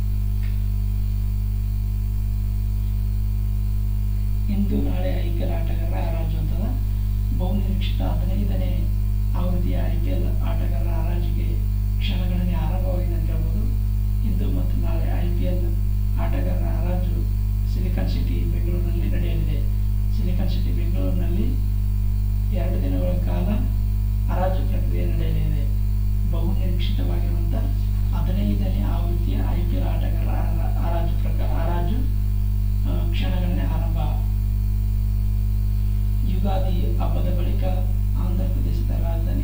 ಇಂದು ನಾಳೆ ಐಪಿಎಲ್ ಆಟಗಾರರ ಹರಾಜು ಅಂತದ ಬಹುನಿರೀಕ್ಷಿತ ಹದಿನೈದನೇ ಅವಧಿಯ ಐಪಿಎಲ್ ಆಟಗಾರರ ಹರಾಜಿಗೆ ಕ್ಷಣಗಣನೆ ಆರಂಭವಾಗಿದೆ ಅಂತ ಹೇಳ್ಬೋದು ಇಂದು ಮತ್ತು ನಾಳೆ ಐಪಿಎಲ್ ಆಟಗಾರರ ಹರಾಜು ಸಿಲಿಕಾನ್ ಸಿಟಿ ಬೆಂಗಳೂರಿನಲ್ಲಿ ನಡೆಯಲಿದೆ ಸಿಲಿಕಾನ್ ಸಿಟಿ ಬೆಂಗಳೂರಿನಲ್ಲಿ ಎರಡು ದಿನಗಳ ಕಾಲ ಹರಾಜು ಪ್ರಕ್ರಿಯೆ ನಡೆಯಲಿದೆ ಬಹು ನಿರೀಕ್ಷಿತವಾಗಿರುವಂಥ ಹದಿನೈದನೇ ಆವೃತ್ತಿಯ ಐ ಪಿ ಎಲ್ ಆಟಗಾರರ ಹರ- ಹರಾಜು ಪ್ರಕಾರ ಹರಾಜು ಆ, ಕ್ಷಣಗಣನೆ ಆರಂಭ ಯುಗಾದಿ ಹಬ್ಬದ ಬಳಿಕ ಆಂಧ್ರ ಪ್ರದೇಶದ ರಾಜಧಾನಿ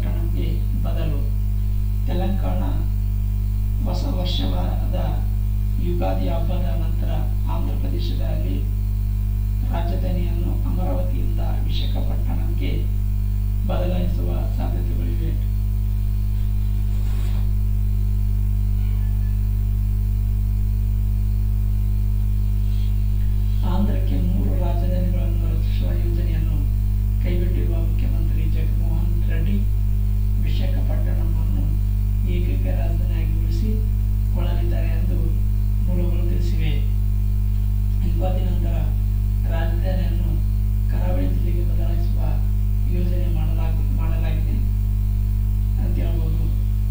ವಿಶಾಖಪಟ್ಟಣಕ್ಕೆ ಬದಲು ತೆಲಂಗಾಣ ಹೊಸ ವರ್ಷವಾದ ಯುಗಾದಿ ಹಬ್ಬದ ನಂತರ ಆಂಧ್ರ ಪ್ರದೇಶದಲ್ಲಿ ರಾಜಧಾನಿಯನ್ನು ಅಮರಾವತಿಯಿಂದ ವಿಶಾಖಪಟ್ಟಣಕ್ಕೆ ಬದಲಾಯಿಸುವ ಸಾಧ್ಯತೆಗಳಿವೆ ಆಂಧ್ರಕ್ಕೆ ಮೂರು ರಾಜಧಾನಿಗಳನ್ನು ರಚಿಸುವ ಯೋಜನೆಯನ್ನು ಕೈಬಿಟ್ಟಿರುವ ಮುಖ್ಯಮಂತ್ರಿ ಜಗನ್ಮೋಹನ್ ರೆಡ್ಡಿ ವಿಶಾಖಪಟ್ಟಣವನ್ನು ಏಕೈಕ ರಾಜಧಾನಿಯಾಗಿ ಕೊಳ್ಳಲಿದ್ದಾರೆ ಎಂದು ಮೂಲಗಳು ತಿಳಿಸಿವೆ ಯುಗಾದಿ ನಂತರ ರಾಜಧಾನಿಯನ್ನು ಕರಾವಳಿ ಜಿಲ್ಲೆಗೆ ಬದಲಾಯಿಸುವ ಯೋಜನೆ ಮಾಡಲಾಗ ಮಾಡಲಾಗಿದೆ ಅಂತ ಹೇಳ್ಬೋದು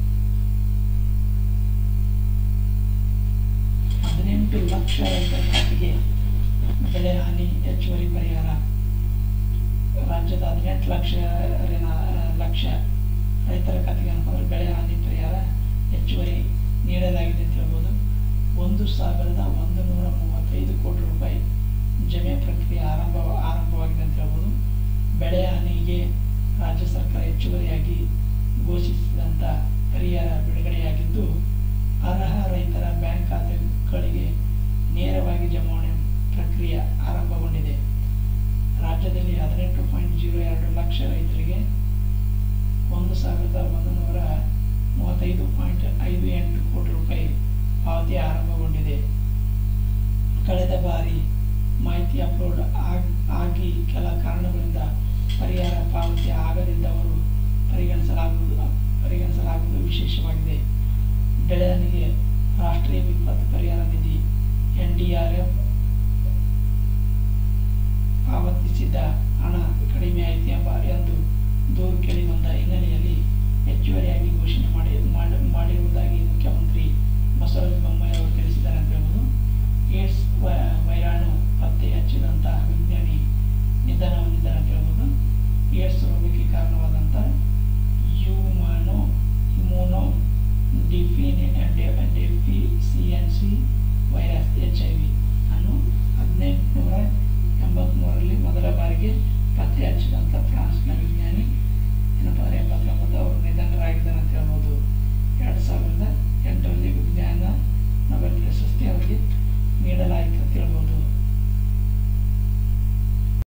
ಹದಿನೆಂಟು ಲಕ್ಷ ರೈತರ ಖಾತೆಗೆ ಬೆಳೆ ಹಾನಿ ಹೆಚ್ಚುವರಿ ಪರಿಹಾರ ರಾಜ್ಯದ ಹದಿನೆಂಟು ಲಕ್ಷ ಲಕ್ಷ ರೈತರ ಖಾತೆಗೆ ಅನುಕೂಲ ಬೆಳೆ ಹಾನಿ ಪರಿಹಾರ ಹೆಚ್ಚುವರಿ ನೀಡಲಾಗಿದೆ ಅಂತ ಹೇಳ್ಬೋದು ಒಂದು ಸಾವಿರದ ಒಂದು ನೂರ ಮೂವತ್ತೈದು ಕೋಟಿ ರೂಪಾಯಿ ಜಮೆ ಪ್ರಕ್ರಿಯೆ ಆರಂಭ ಆರಂಭವಾಗಿದೆ ಅಂತ ಹೇಳ್ಬೋದು ಬೆಳೆ ಹಾನಿಗೆ ರಾಜ್ಯ ಸರ್ಕಾರ ಹೆಚ್ಚುವರಿಯಾಗಿ ಘೋಷಿಸಿದಂಥ ಪರಿಹಾರ ಬಿಡುಗಡೆಯಾಗಿದ್ದು ಅರ್ಹ ರೈತರ ಬ್ಯಾಂಕ್ ಖಾತೆಗಳಿಗೆ ನೇರವಾಗಿ ಜಮಾವಣೆ ಪ್ರಕ್ರಿಯೆ ಆರಂಭಗೊಂಡಿದೆ ರಾಜ್ಯದಲ್ಲಿ ಹದಿನೆಂಟು ಪಾಯಿಂಟ್ ಜೀರೋ ಎರಡು ಲಕ್ಷ ರೈತರಿಗೆ ಒಂದು ಸಾವಿರದ ಒಂದು ನೂರ ಮೂವತ್ತೈದು ಪಾಯಿಂಟ್ ಐದು ಎಂಟು ಕೋಟಿ ರೂಪಾಯಿ ಪಾವತಿ ಆರಂಭಗೊಂಡಿದೆ ಕಳೆದ ಬಾರಿ ಮಾಹಿತಿ ಅಪ್ಲೋಡ್ ಆಗ್- ಆಗಿ ಕೆಲ ಕಾರಣಗಳಿಂದ ಪರಿಹಾರ ಪಾವತಿ ಆಗದಿದ್ದವರು ಪರಿಗಣಿಸಲಾಗುವುದು ಪರಿಗಣಿಸಲಾಗುವುದು ವಿಶೇಷವಾಗಿದೆ ಬೆಳೆ ಹಾನಿಗೆ ರಾಷ್ಟ್ರೀಯ ವಿಪತ್ತು ಪರಿಹಾರ ನಿಧಿ ಎನ್ ಡಿ ಆರ್ ಎಫ್ ಪಾವತಿಸಿದ್ದ ಹಣ ಕಡಿಮೆಯಾಯಿತು ಎಂಬ ಎಂದು ದೂರು ಕೇಳಿಬಂದ ಹಿನ್ನೆಲೆಯಲ್ಲಿ ಹೆಚ್ಚುವರಿಯಾಗಿ ಘೋಷಣೆ ಮಾಡಿ ಮಾಡ- ಮಾಡಿರುವುದಾಗಿ ಮುಖ್ಯಮಂತ್ರಿ ಬಸವರಾಜ ಬೊಮ್ಮಾಯಿ ಅವರು ತಿಳಿಸಿದ್ದಾರೆ ಅಂತ ಹೇಳ್ಬೋದು ಏಡ್ಸ್ ವ- ವೈರಾಣು ಪತ್ತೆ ಹಚ್ಚಿದಂಥ ವಿಜ್ಞಾನಿ ನಿಧನ ಹೊಂದಿದ್ದಾರೆ ಅಂತ ಹೇಳ್ಬೋದು ಏಡ್ಸ್ ರೋಗಕ್ಕೆ ಕಾರಣವಾದಂಥ ಯುಮಾನೋ ಇಮ್ಯುನೋ ಡಿಫಿನಿ deficiency virus H I V